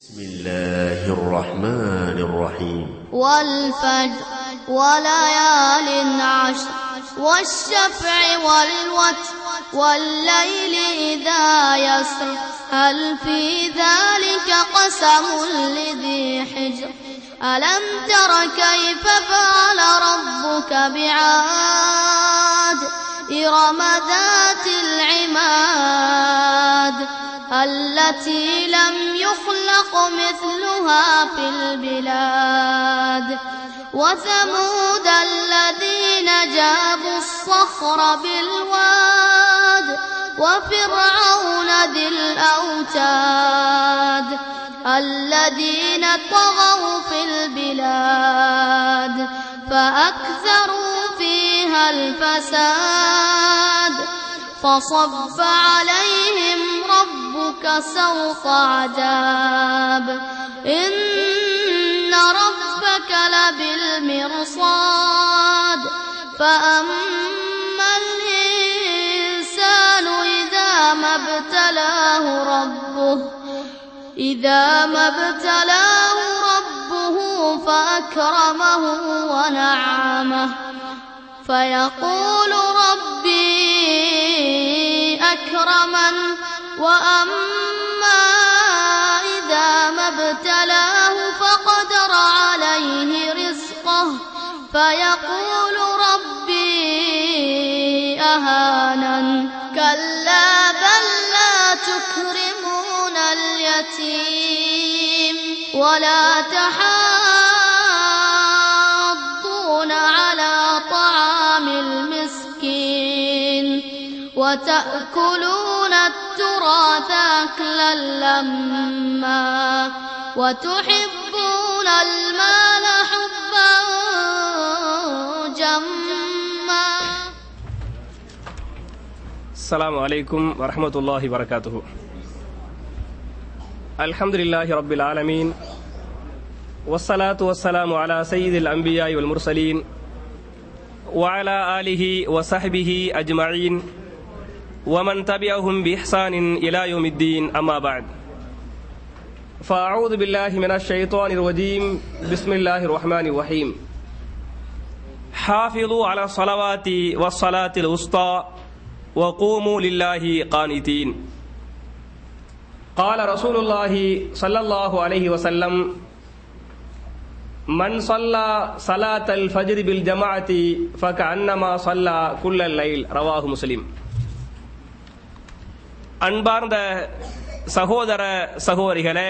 بسم الله الرحمن الرحيم والفجر وليال عشر والشفع والوتر والليل إذا يسر هل في ذلك قسم لذي حجر ألم تر كيف فعل ربك بعاد إرم ذات العماد التي لم يخلق مثلها في البلاد وثمود الذين جابوا الصخر بالواد وفرعون ذي الأوتاد الذين طغوا في البلاد فأكثروا فيها الفساد فصب عليهم ربك سوط عذاب إن ربك لبالمرصاد فأما الإنسان إذا ما ابتلاه ربه إذا ما ابتلاه ربه فأكرمه ونعمه فيقول ربي أكرمن وأما إذا ما ابتلاه فقدر عليه رزقه فيقول ربي أهانن كلا بل لا تكرمون اليتيم ولا تحاضون على طعام المسكين وتأكلون التراث أكلا لما وتحبون المال حبا جما السلام عليكم ورحمة الله وبركاته الحمد لله رب العالمين والصلاة والسلام على سيد الأنبياء والمرسلين وعلى آله وصحبه أجمعين ومن تبعهم بإحسان إلى يوم الدين أما بعد فأعوذ بالله من الشيطان الرجيم بسم الله الرحمن الرحيم حافظوا على الصلوات والصلاة الوسطى وقوموا لله قانتين قال رسول الله صلى الله عليه وسلم من صلى صلاة الفجر بالجماعة فكأنما صلى كل الليل رواه مسلم அன்பார்ந்த சகோதர சகோதரிகளே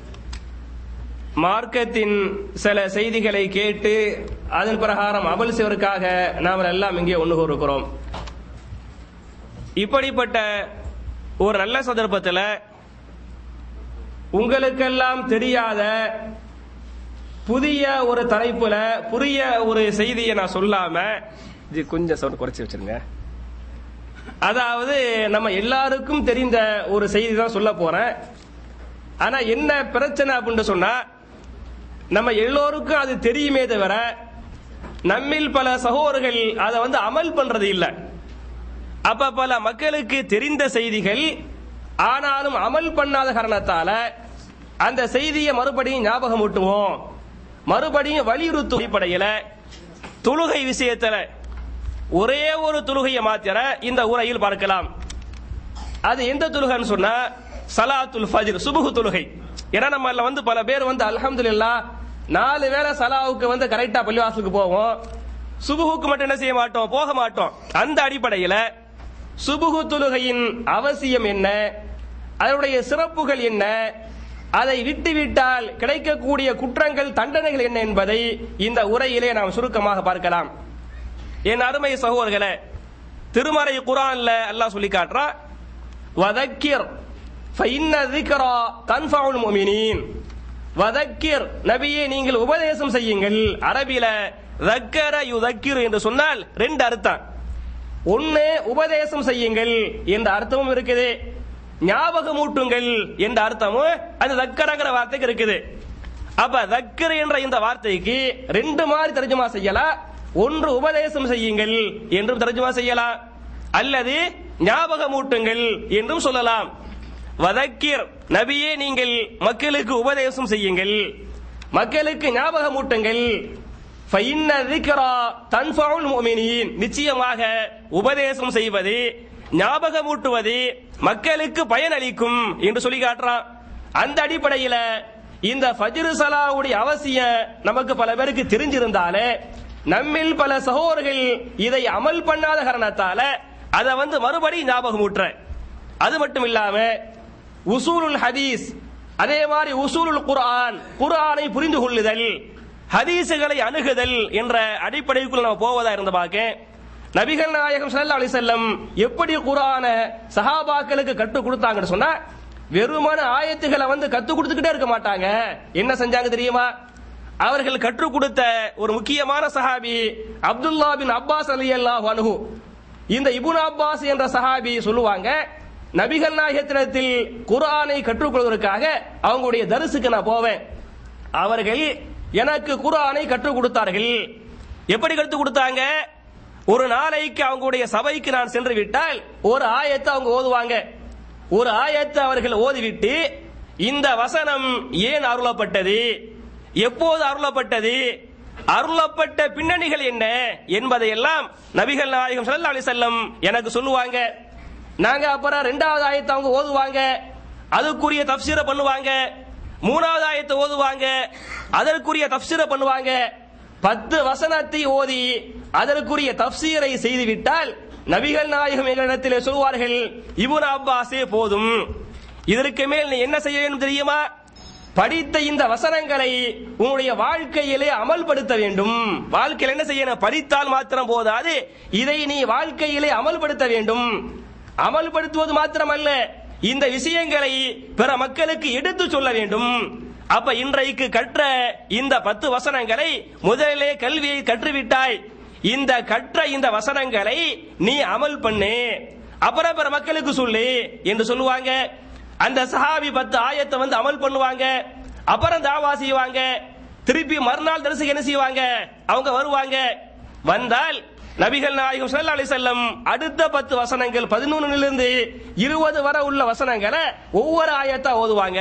மார்க்கத்தின் சில செய்திகளை கேட்டு அதன் பிரகாரம் அமல் செய்வதற்காக நாம் எல்லாம் இங்கே ஒன்று இருக்கிறோம் இப்படிப்பட்ட ஒரு நல்ல சந்தர்ப்பத்தில் உங்களுக்கெல்லாம் தெரியாத புதிய ஒரு தலைப்புல புதிய ஒரு செய்தியை நான் சொல்லாம இது கொஞ்சம் சவுண்ட் குறைச்சி வச்சிருங்க அதாவது நம்ம எல்லாருக்கும் தெரிந்த ஒரு செய்தி தான் சொல்ல போறேன் ஆனா என்ன பிரச்சனை அப்படின்னு சொன்னா நம்ம எல்லோருக்கும் அது தெரியுமே தவிர நம்மில் பல சகோதரர்கள் அதை வந்து அமல் பண்றது இல்லை அப்ப பல மக்களுக்கு தெரிந்த செய்திகள் ஆனாலும் அமல் பண்ணாத காரணத்தால அந்த செய்தியை மறுபடியும் ஞாபகம் ஊட்டுவோம் மறுபடியும் வலியுறுத்தும் அடிப்படையில தொழுகை விஷயத்துல ஒரே ஒரு தொழுகையை மாத்திர இந்த உரையில் பார்க்கலாம் அது எந்த தொழுகைன்னு சொன்னா சலாத்துல் ஃபஜ்ர் சுபுகு தொழுகை ஏன்னா நம்ம வந்து பல பேர் வந்து அல்ஹம்துலில்லா நாலு வேளை சலாவுக்கு வந்து கரெக்டா பள்ளிவாசலுக்கு போவோம் சுபுகுக்கு மட்டும் என்ன செய்ய மாட்டோம் போக மாட்டோம் அந்த அடிப்படையில சுபுகு தொழுகையின் அவசியம் என்ன அதனுடைய சிறப்புகள் என்ன அதை விட்டுவிட்டால் கிடைக்கக்கூடிய குற்றங்கள் தண்டனைகள் என்ன என்பதை இந்த உரையிலே நாம் சுருக்கமாக பார்க்கலாம் என் அருமை சகோதரர்களே திருமறை குரான்ல அல்லாஹ் சொல்லி காட்டுறா வதக்கிர் ஃபைன்ன திக்ரா தன்ஃபவுல் முஃமினீன் வதக்கிர் நபியே நீங்கள் உபதேசம் செய்யுங்கள் அரபில தக்கர யுதக்கிர் என்று சொன்னால் ரெண்டு அர்த்தம் ஒன்னு உபதேசம் செய்யுங்கள் என்ற அர்த்தமும் இருக்குது ஞாபகமூட்டுங்கள் என்ற அர்த்தமும் அந்த தக்கரங்கிற வார்த்தைக்கு இருக்குது அப்ப தக்கர் என்ற இந்த வார்த்தைக்கு ரெண்டு மாதிரி தர்ஜுமா செய்யலாம் ஒன்று உபதேசம் செய்யுங்கள் என்றும் தர்ஜுமா செய்யலாம் அல்லது ஞாபகமூட்டுங்கள் என்றும் சொல்லலாம் வதக்கிர் நபியே நீங்கள் மக்களுக்கு உபதேசம் செய்யுங்கள் மக்களுக்கு ஞாபகமூட்டுங்கள் ஃபைன்ன திக்ரா தன்ஃபவுல் முஃமினீன் நிச்சயமாக உபதேசம் செய்வது ஞாபகமூட்டுவது மக்களுக்கு பயனளிக்கும் என்று சொல்லி காட்டுறான் அந்த அடிப்படையில இந்த ஃபஜ்ரு சலாவுடைய அவசியம் நமக்கு பல பேருக்கு தெரிஞ்சிருந்தாலே நம்மில் பல சகோதரர்கள் இதை அமல் பண்ணாத காரணத்தால அதை வந்து மறுபடி ஞாபகமூட்டுற அது மட்டும் இல்லாம உசூலுல் ஹதீஸ் அதே மாதிரி உசூலுல் குர்ஆன் குர்ஆனை புரிந்து கொள்ளுதல் ஹதீசுகளை அணுகுதல் என்ற அடிப்படைக்குள் நம்ம போவதா இருந்த பார்க்க நபிகள் நாயகம் ஸல்லல்லாஹு அலைஹி வஸல்லம் எப்படி குர்ஆன சஹாபாக்களுக்கு கற்றுக் கொடுத்தாங்கன்னு சொன்னா வெறுமான ஆயத்துகளை வந்து கத்துக் கொடுத்துக்கிட்டே இருக்க மாட்டாங்க என்ன செஞ்சாங்க தெரியுமா அவர்கள் கற்றுக் கொடுத்த ஒரு முக்கியமான சஹாபி அப்துல்லா பின் அப்பாஸ் ரலியல்லாஹு அன்ஹு இந்த இப்னு அப்பாஸ் என்ற சஹாபி சொல்லுவாங்க நபிகள் நாயகத்தினத்தில் குர்ஆனை கற்றுக்கொள்வதற்காக அவங்களுடைய தரிசுக்கு நான் போவேன் அவர்கள் எனக்கு குர்ஆனை கற்றுக் கொடுத்தார்கள் எப்படி கற்றுக் கொடுத்தாங்க ஒரு நாளைக்கு அவங்களுடைய சபைக்கு நான் சென்று விட்டால் ஒரு ஆயத்தை அவங்க ஓதுவாங்க ஒரு ஆயத்தை அவர்கள் ஓதிவிட்டு இந்த வசனம் ஏன் அருளப்பட்டது எப்போது அருளப்பட்டது அருளப்பட்ட பின்னணிகள் என்ன என்பதையெல்லாம் நபிகள் நாயகம் ஸல்லல்லாஹு அலைஹி வஸல்லம் எனக்கு சொல்லுவாங்க நாங்க அப்புறம் ரெண்டாவது ஆயத்தை அவங்க ஓதுவாங்க அதுக்குரிய தப்சீரை பண்ணுவாங்க மூணாவது ஆயத்தை ஓதுவாங்க அதற்குரிய தப்சீரை பண்ணுவாங்க பத்து வசனத்தை ஓதி அதற்குரிய தப்சீரை செய்துவிட்டால் நபிகள் நாயகம் எங்களிடத்தில் சொல்வார்கள் இப்னு அப்பாஸே போதும் இதற்கு மேல் நீ என்ன செய்ய வேண்டும் தெரியுமா படித்த இந்த வசனங்களை உன்னுடைய வாழ்க்கையிலே அமல்படுத்த வேண்டும் வாழ்க்கையில் என்ன செய்யணும் படித்தால் மாத்திரம் போதாது இதை நீ வாழ்க்கையிலே அமல்படுத்த வேண்டும் அமல்படுத்துவது மாத்திரமல்ல இந்த விஷயங்களை பிற மக்களுக்கு எடுத்து சொல்ல வேண்டும் அப்ப இன்றைக்கு கற்ற இந்த பத்து வசனங்களை முதலிலே கல்வியை கற்றுவிட்டாய் இந்த கற்ற இந்த வசனங்களை நீ அமல் பண்ணு அப்புறம் பிற மக்களுக்கு சொல்லு என்று சொல்லுவாங்க அந்த சஹாபி பத்து ஆயத்தை வந்து அமல் பண்ணுவாங்க அப்புறம் தாவா செய்வாங்க திருப்பி மறுநாள் தரிசனம் என்ன செய்வாங்க அவங்க வருவாங்க வந்தால் நபிகள் நாயகம் ஸல்லல்லாஹு அலைஹி வஸல்லம் அடுத்த பத்து வசனங்கள் பதினொன்னுல இருபது வரை உள்ள வசனங்களை ஒவ்வொரு ஆயத்தா ஓதுவாங்க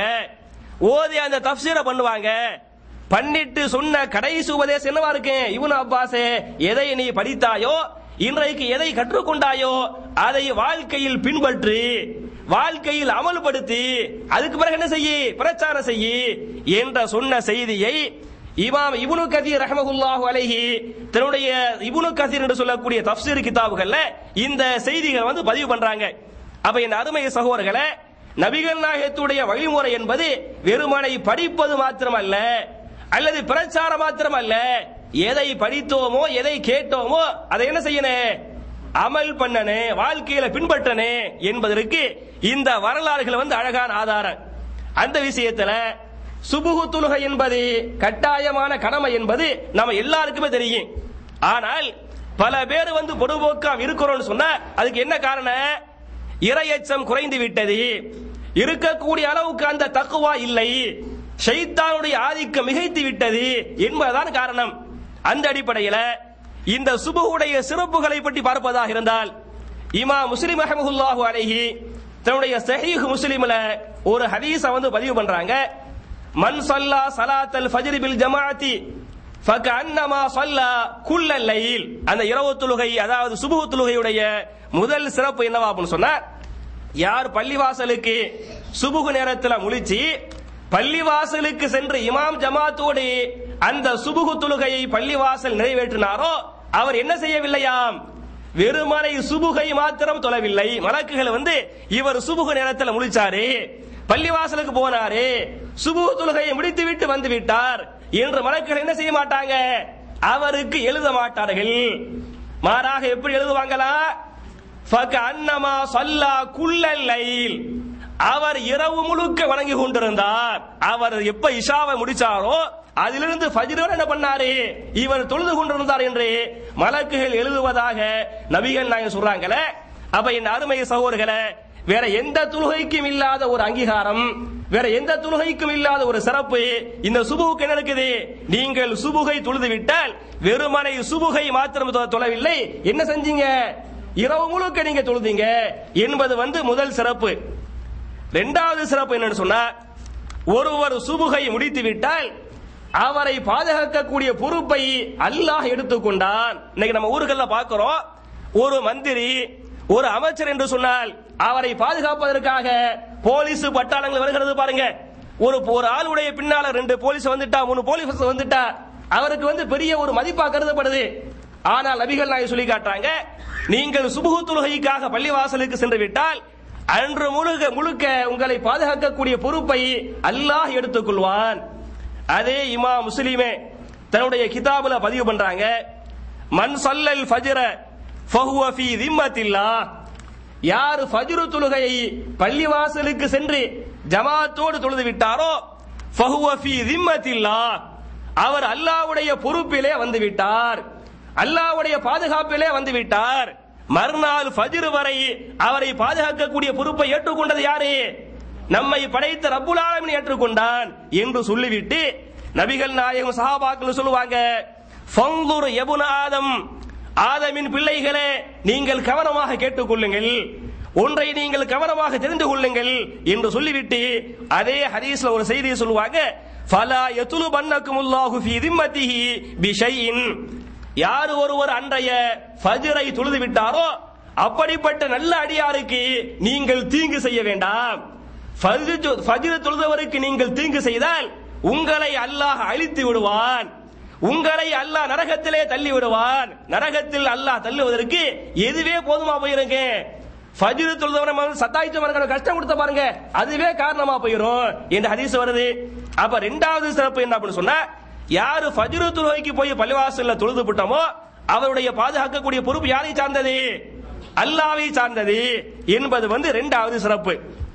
ஓதி அந்த தப்சீரை பண்ணுவாங்க பண்ணிட்டு சொன்ன கடைசி உபதேசம் என்னவா இருக்கு இவனு அப்பாசே எதை நீ படித்தாயோ இன்றைக்கு எதை கற்றுக்கொண்டாயோ அதை வாழ்க்கையில் பின்பற்று வாழ்க்கையில் அமல்படுத்தி அதுக்கு பிறகு என்ன செய்யி பிரச்சாரம் செய்யி என்ற சொன்ன செய்தியை இமாம் இப்னு கதீர் ரஹமகுல்லாஹு அலைஹி தன்னுடைய இப்னு கதீர் என்று சொல்லக்கூடிய தஃப்சீர் கிதாபுகள்ல இந்த செய்திகள் வந்து பதிவு பண்றாங்க அப்ப என் அருமை சகோதரர்களே நபிகள் நாயகத்துடைய வழிமுறை என்பது வெறுமனை படிப்பது மாத்திரமல்ல அல்லது பிரச்சாரம் மாத்திரமல்ல எதை படித்தோமோ எதை கேட்டோமோ அதை என்ன செய்யணும் அமல் பண்ணனே வாழ்க்கையில பின்பற்றனே என்பதற்கு இந்த வரலாறுகள் வந்து அழகான ஆதாரம் அந்த விஷயத்துல சுபுகு தொழுகை என்பது கட்டாயமான கடமை என்பது நம்ம எல்லாருக்குமே தெரியும் ஆனால் பல பேர் வந்து பொதுபோக்கா இருக்கிறோம்னு சொன்னா அதுக்கு என்ன காரணம் இரையச்சம் குறைந்து விட்டது இருக்கக்கூடிய அளவுக்கு அந்த தக்குவா இல்லை ஷைத்தானுடைய ஆதிக்கம் மிகைத்து விட்டது என்பதுதான் காரணம் அந்த அடிப்படையில் இந்த சுபுடைய சிறப்புகளை பற்றி பார்ப்பதாக இருந்தால் இமா முஸ்லிம் அஹமதுல்லாஹு அலைஹி தன்னுடைய சஹீஹ் முஸ்லிம்ல ஒரு ஹதீஸ வந்து பதிவு பண்றாங்க மன் சல்லா சலாத்தல் ஃபஜ்ர் பில் ஜமாஅத்தி ஃபகஅன்னமா ஸல்லா குல்லல் லைல் அந்த இரவு தொழுகை அதாவது சுபஹ் தொழுகையுடைய முதல் சிறப்பு என்னவா அப்படின்னு சொன்னா யார் பள்ளிவாசலுக்கு சுபுகு நேரத்தில் முழிச்சு பள்ளிவாசலுக்கு சென்று இமாம் ஜமாத்தோடு அந்த சுபுகு தொழுகையை பள்ளிவாசல் நிறைவேற்றினாரோ அவர் என்ன செய்யவில்லையாம் வெறுமனை சுபுகை மாத்திரம் தொழவில்லை மலக்குகள் வந்து இவர் சுபுகு நேரத்தில் முழிச்சாரு பள்ளிவாசலுக்கு போனாரு சுபுகு தொழுகையை முடித்து விட்டு வந்து விட்டார் என்று மலக்குகள் என்ன செய்ய மாட்டாங்க அவருக்கு எழுத மாட்டார்கள் மாறாக எப்படி எழுதுவாங்களா அன்னமா சொல்லா குல்லல் லைல் அவர் இரவு முழுக்க வணங்கி கொண்டிருந்தார் அவர் எப்ப இஷாவை முடிச்சாரோ அதிலிருந்து ஃபஜ்ர் வரை என்ன பண்ணாரு இவர் தொழுது கொண்டிருந்தார் என்று மலக்குகள் எழுதுவதாக நபிகள் நாயகம் சொல்றாங்களே அப்ப என் அருமை சகோதரர்களே வேற எந்த தொழுகைக்கும் இல்லாத ஒரு அங்கீகாரம் வேற எந்த தொழுகைக்கும் இல்லாத ஒரு சிறப்பு இந்த சுபுவுக்கு என்ன இருக்குது நீங்கள் சுபுகை தொழுது விட்டால் வெறுமனை சுபுகை மாத்திரம் தொ- தொழவில்லை என்ன செஞ்சீங்க இரவு முழுக்க நீங்க தொழுதீங்க என்பது வந்து முதல் சிறப்பு இரண்டாவது சிறப்பு என்னன்னு சொன்னா ஒருவர் சுபுகை முடித்து விட்டால் அவரை பாதுகாக்கக்கூடிய பொறுப்பை அல்லாஹ் எடுத்துக்கொண்டான் இன்னைக்கு நம்ம ஊர்கள்ல பார்க்கிறோம் ஒரு மந்திரி ஒரு அமைச்சர் என்று சொன்னால் அவரை பாதுகாப்பதற்காக போலீஸ் பட்டாளங்கள் வருகிறது பாருங்க ஒரு ஒரு ஆளுடைய பின்னால ரெண்டு போலீஸ் வந்துட்டா மூணு போலீஸ் வந்துட்டா அவருக்கு வந்து பெரிய ஒரு மதிப்பா கருதப்படுது ஆனால் நபிகள் நாயகம் சொல்லி காட்டுறாங்க நீங்கள் சுபுகு தொழுகைக்காக பள்ளிவாசலுக்கு சென்று விட்டால் அன்று முழுக்க முழுக்க உங்களை பாதுகாக்கக்கூடிய பொறுப்பை அல்லாஹ் எடுத்துக்கொள்வான் அதே இமா முஸ்லிமே தன்னுடைய கிதாபுல பதிவு பண்றாங்க மன் சல்லல் ஃபஜ்ர ஃபஹுவ ஃபீ திம்மத்தில்லாஹ் யார் ஃபஜ்ரு தொழுகையை பள்ளிவாசலுக்கு சென்று ஜமாத்தோடு தொழுது விட்டாரோ ஃபஹுவ ஃபீ திம்மத்தில்லாஹ் அவர் அல்லாஹ்வுடைய பொறுப்பிலே வந்து விட்டார் அல்லாஹ்வுடைய பாதுகாப்பிலே வந்து விட்டார் மறுநாள் ஃபஜ்ர் வரை அவரை பாதுகாக்கக்கூடிய பொறுப்பை ஏற்றுக்கொண்டது யாரு நம்மை படைத்த ரப்புல் ஆலமீன் ஏற்றுக்கொண்டான் என்று சொல்லிவிட்டு நபிகள் நாயகம் சஹாபாக்கள் சொல்லுவாங்க ஃபங்குர் எபுன ஆதம் ஆதமின் பிள்ளைகளே நீங்கள் கவனமாக கேட்டுக்கொள்ளுங்கள் ஒன்றை நீங்கள் கவனமாக தெரிந்து கொள்ளுங்கள் என்று சொல்லிவிட்டு அதே ஹதீஸ்ல ஒரு செய்தியை சொல்லுவாங்க ஃபலா யதுலு பன்னக்குமுல்லாஹு ஃபீ திம்மத்திஹி பிஷைஇன் யார் ஒருவர் அன்றைய ஃபஜ்ரை தொழுது விட்டாரோ அப்படிப்பட்ட நல்ல அடியாருக்கு நீங்கள் தீங்கு செய்ய வேண்டாம் ஃபஜ்ர் தொழுதவருக்கு நீங்கள் தீங்கு செய்தால் உங்களை அல்லாஹ் அழித்து விடுவான் உங்களை அல்லாஹ் நரகத்திலே தள்ளி விடுவான் நரகத்தில் அல்லாஹ் தள்ளுவதற்கு எதுவே போதுமா போயிருங்க ஃபஜ்ர் தொழுதவரை சத்தாய்த்து மரங்களை கஷ்டம் கொடுத்த பாருங்க அதுவே காரணமா போயிரும் என்று ஹதீஸ் வருது அப்ப ரெண்டாவது சிறப்பு என்ன அப்படின்னு சொன்னா யாரு ஃபஜ்ரு தொழுகைக்கு போய் பள்ளிவாசல்ல தொழுது விட்டோமோ அவருடைய பாதுகாக்கக்கூடிய பொறுப்பு யாரை சார்ந்தது அல்லாவை சார்ந்தது என்பது வந்து இரண்டாவது சிறப்பு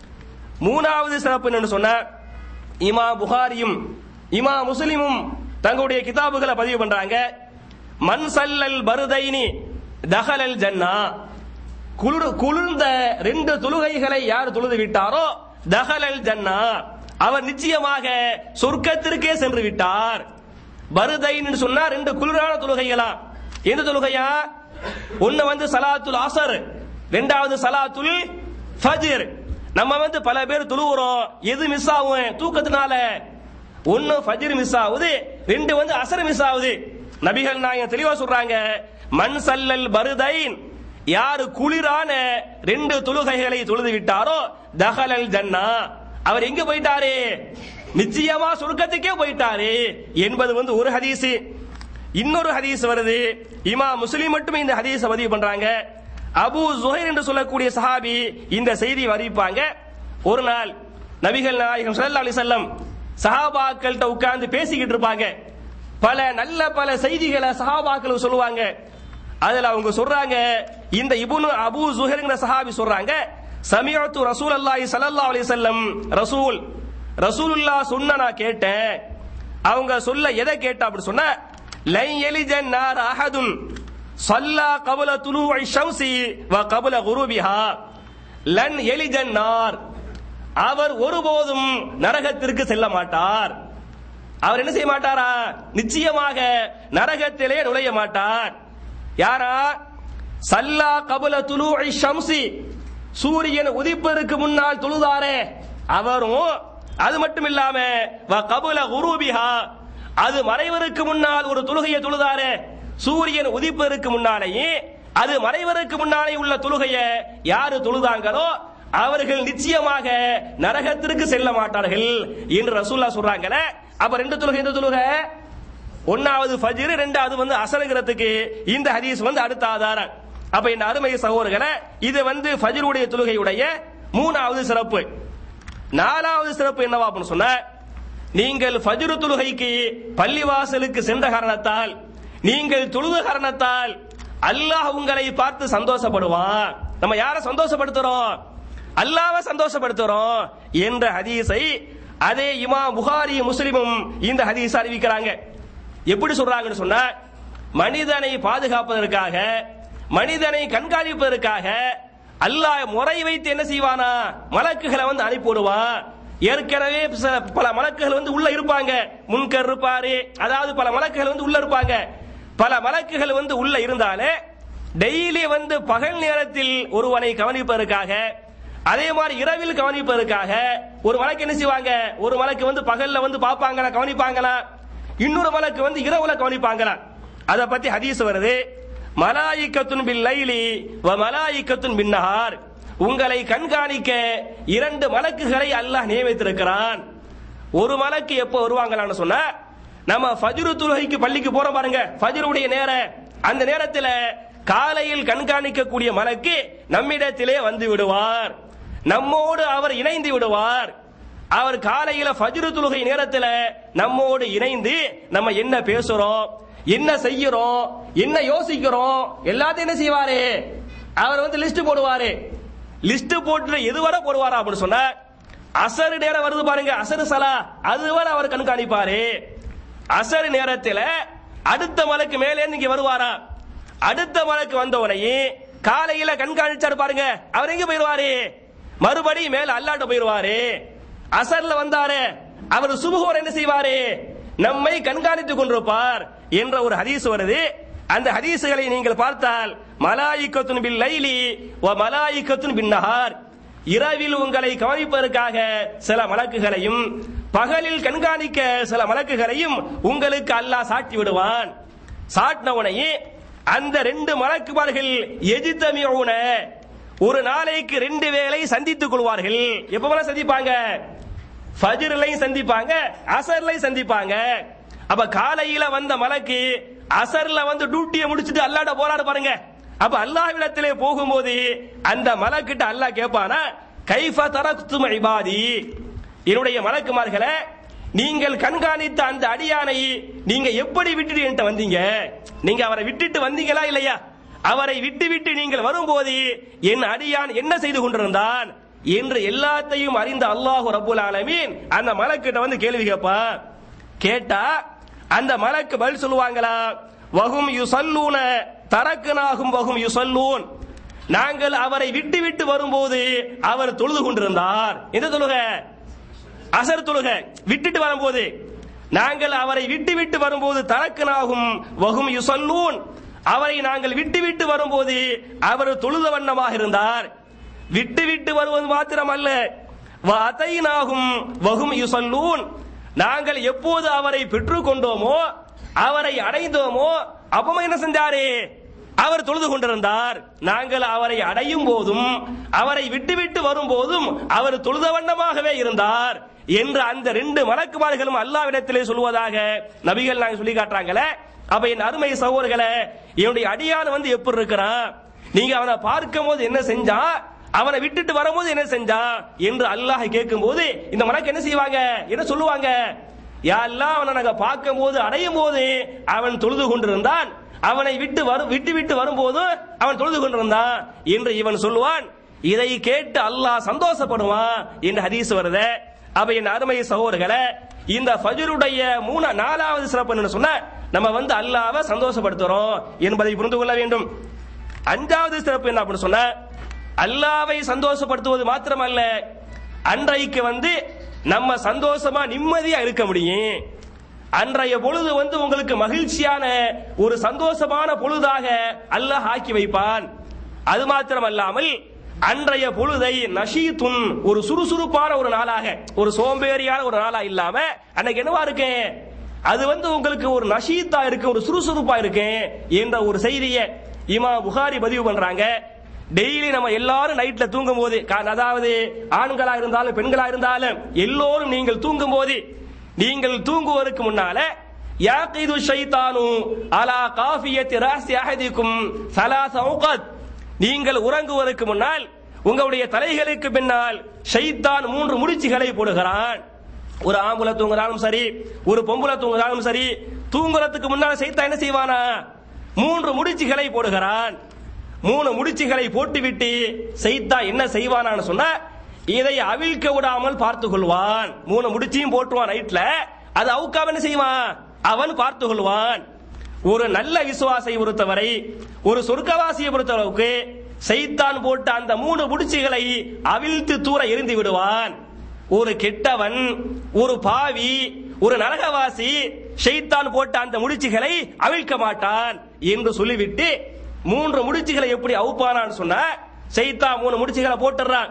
மூணாவது சிறப்பு என்னன்னு சொன்ன இமா புகாரியும் இமா முஸ்லிமும் தங்களுடைய கிதாபுகளை பதிவு பண்றாங்க மன் சல்லல் பருதைனி தஹலல் ஜன்னா குளிர் குளிர்ந்த ரெண்டு தொழுகைகளை யார் தொழுது விட்டாரோ தஹலல் ஜன்னா அவர் நிச்சயமாக சொர்க்கத்திற்கே சென்று விட்டார் பருதைன்னு சொன்னா ரெண்டு குளிரான தொழுகைகளா எந்த தொழுகையா ஒன்னு வந்து சலாத்துல் அசர் ரெண்டாவது சலாத்துல் ஃபஜ்ர் நம்ம வந்து பல பேர் தொழுகிறோம் எது மிஸ் ஆகும் தூக்கத்தினால ஒன்னு ஃபஜ்ர் மிஸ் ஆகுது ரெண்டு வந்து அசர் மிஸ் ஆகுது நபிகள் நாயகம் தெளிவா சொல்றாங்க மண் சல்லல் பருதைன் யாரு குளிரான ரெண்டு தொழுகைகளை தொழுது விட்டாரோ தஹலல் ஜன்னா அவர் எங்க போயிட்டாரு நிச்சயமா சொர்க்கத்துக்கே போயிட்டாரு என்பது வந்து ஒரு ஹதீஸ் இன்னொரு ஹதீஸ் வருது இமா முஸ்லிம் மட்டுமே இந்த ஹதீஸ் பதிவு பண்றாங்க அபு ஜுஹைர் என்று சொல்லக்கூடிய சஹாபி இந்த செய்தி அறிவிப்பாங்க ஒரு நாள் நபிகள் நாயகம் ஸல்லல்லாஹு அலைஹி வஸல்லம் சஹாபாக்கள்கிட்ட உட்கார்ந்து பேசிக்கிட்டு இருப்பாங்க பல நல்ல பல செய்திகளை சஹாபாக்கள் சொல்லுவாங்க அதுல அவங்க சொல்றாங்க இந்த இப்னு அபு ஜுஹைர்ங்கிற சஹாபி சொல்றாங்க சமியத்து ரசூல் அல்லாஹி ஸல்லல்லாஹு அலைஹி வஸல்லம் ரசூல் ரசூலுல்லாஹ் சொன்ன நான் கேட்டேன் அவங்க சொல்ல எதை கேட்டா அப்படி சொன்ன லை எலிஜன் நார் அஹதுன் சல்லா கபல துலூஇ ஷம்சி வ கபல குருபிஹா லன் எலிஜன் நார் அவர் ஒருபோதும் நரகத்திற்கு செல்ல மாட்டார் அவர் என்ன செய்ய மாட்டாரா நிச்சயமாக நரகத்திலே நுழைய மாட்டார் யாரா சல்லா கபல துலூஇ ஷம்சி சூரியன் உதிப்பதற்கு முன்னால் தொழுதாரே அவரும் அது மட்டும் இல்லாம வ கபுல குரூபிஹா அது மறைவதற்கு முன்னால் ஒரு தொழுகையை தொழுதாரே சூரியன் உதிப்பதற்கு முன்னாலேயே அது மறைவதற்கு முன்னாலே உள்ள தொழுகையை யாரு தொழுதாங்களோ அவர்கள் நிச்சயமாக நரகத்திற்கு செல்ல மாட்டார்கள் என்று ரசூல்லா சொல்றாங்களே அப்ப ரெண்டு தொழுகை எந்த தொழுகை ஒன்னாவது ஃபஜ்ர் ரெண்டாவது வந்து அசருகிறதுக்கு இந்த ஹதீஸ் வந்து அடுத்த ஆதாரம் அப்ப இந்த அருமை சகோதரர்களே இது வந்து ஃபஜ்ருடைய தொழுகையுடைய மூணாவது சிறப்பு நாலாவது சிறப்பு என்னவா அப்படின்னு சொன்ன நீங்கள் ஃபஜ்ரு தொழுகைக்கு பள்ளிவாசலுக்கு சென்ற காரணத்தால் நீங்கள் தொழுத காரணத்தால் அல்லாஹ் உங்களை பார்த்து சந்தோஷப்படுவான் நம்ம யாரை சந்தோஷப்படுத்துறோம் அல்லாஹ்வை சந்தோஷப்படுத்துறோம் என்ற ஹதீஸை அதே இமா புகாரி முஸ்லிமும் இந்த ஹதீஸ் அறிவிக்கிறாங்க எப்படி சொல்றாங்கன்னு சொன்னா மனிதனை பாதுகாப்பதற்காக மனிதனை கண்காணிப்பதற்காக அல்லாஹ் முறை வைத்து என்ன செய்வானா மலக்குகளை வந்து அனுப்பிவிடுவான் ஏற்கனவே ச- பல மலக்குகள் வந்து உள்ள இருப்பாங்க முன்கர் இருப்பாரு அதாவது பல மலக்குகள் வந்து உள்ள இருப்பாங்க பல மலக்குகள் வந்து உள்ள இருந்தாலே டெய்லி வந்து பகல் நேரத்தில் ஒருவனை கவனிப்பதற்காக அதே மாதிரி இரவில் கவனிப்பதற்காக ஒரு மலைக்கு என்ன செய்வாங்க ஒரு மலைக்கு வந்து பகல்ல வந்து பார்ப்பாங்களா கவனிப்பாங்களா இன்னொரு மலைக்கு வந்து இரவுல கவனிப்பாங்களா அத பத்தி ஹதீஸ் வருது மலாயிக்கத்துன் பில் லைலி வ மலாயிக்கத்துன் பின் நஹார் உங்களை கண்காணிக்க இரண்டு மலக்குகளை அல்லாஹ் நியமித்திருக்கிறான் ஒரு மலக்கு எப்போ வருவாங்களான்னு சொன்னா நம்ம ஃபஜ்ரு தொழுகைக்கு பள்ளிக்கு போறோம் பாருங்க ஃபஜ்ருடைய நேரம் அந்த நேரத்துல காலையில் கண்காணிக்கக்கூடிய மலக்கு நம்மிடத்திலே வந்து விடுவார் நம்மோடு அவர் இணைந்து விடுவார் அவர் காலையில ஃபஜ்ரு தொழுகை நேரத்துல நம்மோடு இணைந்து நம்ம என்ன பேசுறோம் என்ன செய்யறோம் என்ன யோசிக்கிறோம் எல்லாத்தையும் என்ன செய்வாரு அவர் வந்து லிஸ்ட் போடுவாரு லிஸ்ட் போட்டு எதுவரை போடுவாரா அப்படின்னு சொன்னா அசரு நேரம் வருது பாருங்க அசரு சலா அதுவரை அவர் கண்காணிப்பாரு அசரு நேரத்துல அடுத்த மலைக்கு மேலே இங்க வருவாரா அடுத்த மலைக்கு வந்த உடனே காலையில கண்காணிச்சாரு பாருங்க அவர் எங்க போயிருவாரு மறுபடியும் மேல அல்லாட்ட போயிருவாரு அசர்ல வந்தாரு அவர் சுபுகோர் என்ன செய்வாரு நம்மை கண்காணித்துக் கொண்டிருப்பார் என்ற ஒரு ஹதீஸ் வருது அந்த ஹதீசுகளை நீங்கள் பார்த்தால் மலாயிக்கத்துன் பில் லைலி வ மலாயிக்கத்துன் பின் நஹார் இரவில் உங்களை கவனிப்பதற்காக சில மலக்குகளையும் பகலில் கண்காணிக்க சில மலக்குகளையும் உங்களுக்கு அல்லாஹ் சாட்டி விடுவான் சாட்டினவனையே அந்த ரெண்டு மலக்குமார்கள் எஜித்தமியூன ஒரு நாளைக்கு ரெண்டு வேளை சந்தித்துக் கொள்வார்கள் எப்ப சந்திப்பாங்க ஃபஜ்ர்லையும் சந்திப்பாங்க அசர்லையும் சந்திப்பாங்க அப்ப காலையில வந்த மலக்கு அசர்ல வந்து டியூட்டியை முடிச்சிட்டு அல்லாட போராட பாருங்க அப்ப அல்லாஹ்விடத்திலே போகும்போது அந்த மலக்கிட்ட அல்லாஹ் கேட்பானா கைஃப தரக்தும் இபாதி என்னுடைய மலக்குமார்களே நீங்கள் கண்காணித்த அந்த அடியானை நீங்க எப்படி விட்டுட்டு என்கிட்ட வந்தீங்க நீங்க அவரை விட்டுட்டு வந்தீங்களா இல்லையா அவரை விட்டு விட்டு நீங்கள் வரும்போது என் அடியான் என்ன செய்து கொண்டிருந்தான் என்று எல்லாத்தையும் அறிந்த அல்லாஹு ரபுல் ஆலமீன் அந்த மலக்கிட்ட வந்து கேள்வி கேட்பான் கேட்டா அந்த மலக்கு பதில் சொல்லுவாங்களா வகும் யுசல்லூன தரக்கனாகும் வகும் யுசல்லூன் நாங்கள் அவரை விட்டு விட்டு வரும்போது அவர் தொழுது கொண்டிருந்தார் எந்த தொழுக அசர் தொழுக விட்டுட்டு வரும்போது நாங்கள் அவரை விட்டு விட்டு வரும்போது தரக்கனாகும் வகும் யுசல்லூன் அவரை நாங்கள் விட்டு விட்டு வரும்போது அவர் தொழுத வண்ணமாக இருந்தார் விட்டு விட்டு வருவது மாத்திரமல்ல வதைனாகும் வகும் யுசல்லூன் நாங்கள் எப்போது அவரை பெற்றுக் கொண்டோமோ அவரை அடைந்தோமோ அப்பமா என்ன செஞ்சாரு அவர் தொழுது கொண்டிருந்தார் நாங்கள் அவரை அடையும் போதும் அவரை விட்டு விட்டு வரும் போதும் அவர் தொழுத வண்ணமாகவே இருந்தார் என்று அந்த ரெண்டு மலக்குமார்களும் அல்லாவிடத்திலே சொல்வதாக நபிகள் நாங்க சொல்லி காட்டுறாங்களே அப்ப என் அருமை சகோதரர்களே என்னுடைய அடியான் வந்து எப்படி இருக்கிறான் நீங்க அவனை பார்க்கும் போது என்ன செஞ்சான் அவனை விட்டுட்டு வரும்போது என்ன செஞ்சான் என்று அல்லாஹ் கேட்கும் போது இந்த மலக்கு என்ன செய்வாங்க என்ன சொல்லுவாங்க யாரெல்லாம் அவனை நாங்க பார்க்கும் போது அடையும் போது அவன் தொழுது கொண்டிருந்தான் அவனை விட்டு வரும் விட்டு விட்டு வரும்போது அவன் தொழுது கொண்டிருந்தான் என்று இவன் சொல்லுவான் இதை கேட்டு அல்லாஹ் சந்தோஷப்படுவான் என்று ஹதீஸ் வருது அப்ப என் அருமை சகோதரர்களே இந்த ஃபஜருடைய மூணு நாலாவது சிறப்பு என்ன சொன்ன நம்ம வந்து அல்லாவை சந்தோஷப்படுத்துறோம் என்பதை புரிந்து கொள்ள வேண்டும் அஞ்சாவது சிறப்பு என்ன அப்படின்னு சொன்ன அல்லாவை சந்தோஷப்படுத்துவது மாத்திரமல்ல அன்றைக்கு வந்து நம்ம சந்தோஷமா நிம்மதியா இருக்க முடியும் அன்றைய பொழுது வந்து உங்களுக்கு மகிழ்ச்சியான ஒரு சந்தோஷமான பொழுதாக அல்லாஹ் ஆக்கி வைப்பான் அது மாத்திரமல்லாமல் அன்றைய பொழுதை நஷீத்துன் ஒரு சுறுசுறுப்பான ஒரு நாளாக ஒரு சோம்பேறியான ஒரு நாளா இல்லாம அன்னைக்கு என்னவா இருக்கு அது வந்து உங்களுக்கு ஒரு நஷீத்தா இருக்கு ஒரு சுறுசுறுப்பா இருக்கு என்ற ஒரு செய்தியை இமா புகாரி பதிவு பண்றாங்க டெய்லி நம்ம எல்லாரும் நைட்ல தூங்கும் போது கா- அதாவது ஆண்களா இருந்தாலும் பெண்களா இருந்தாலும் எல்லோரும் நீங்கள் தூங்கும் போது நீங்கள் தூங்குவதற்கு முன்னால யாqidu ஷைத்தானு அலா காஃபியத்தி ராசி அஹதிக்கும் சலாச அவுகாத் நீங்கள் உறங்குவதற்கு முன்னால் உங்களுடைய தலைகளுக்கு பின்னால் ஷைத்தான் மூன்று முடிச்சுகளை போடுகிறான் ஒரு ஆம்புல தூங்குறாலும் சரி ஒரு பொம்புல தூங்குறாலும் சரி தூங்குறதுக்கு முன்னால் சைத்தான் என்ன செய்வானா மூன்று முடிச்சுகளை போடுகிறான் மூணு முடிச்சுகளை போட்டுவிட்டு சைத்தா என்ன செய்வானான்னு சொன்னா இதை அவிழ்க்க விடாமல் பார்த்து கொள்வான் மூணு முடிச்சையும் போட்டுவான் நைட்ல அது அவுக்காம என்ன செய்வான் அவன் பார்த்து கொள்வான் ஒரு நல்ல விசுவாசை பொறுத்தவரை ஒரு சொர்க்கவாசியை பொறுத்தளவுக்கு சைத்தான் போட்ட அந்த மூணு முடிச்சுகளை அவிழ்த்து தூர எரிந்து விடுவான் ஒரு கெட்டவன் ஒரு பாவி ஒரு நரகவாசி ஷைத்தான் போட்ட அந்த முடிச்சுகளை அவிழ்க்க மாட்டான் என்று சொல்லிவிட்டு மூன்று முடிச்சுகளை எப்படி அவுப்பானான்னு சொன்னா சைத்தான் மூணு முடிச்சுகளை போட்டுறான்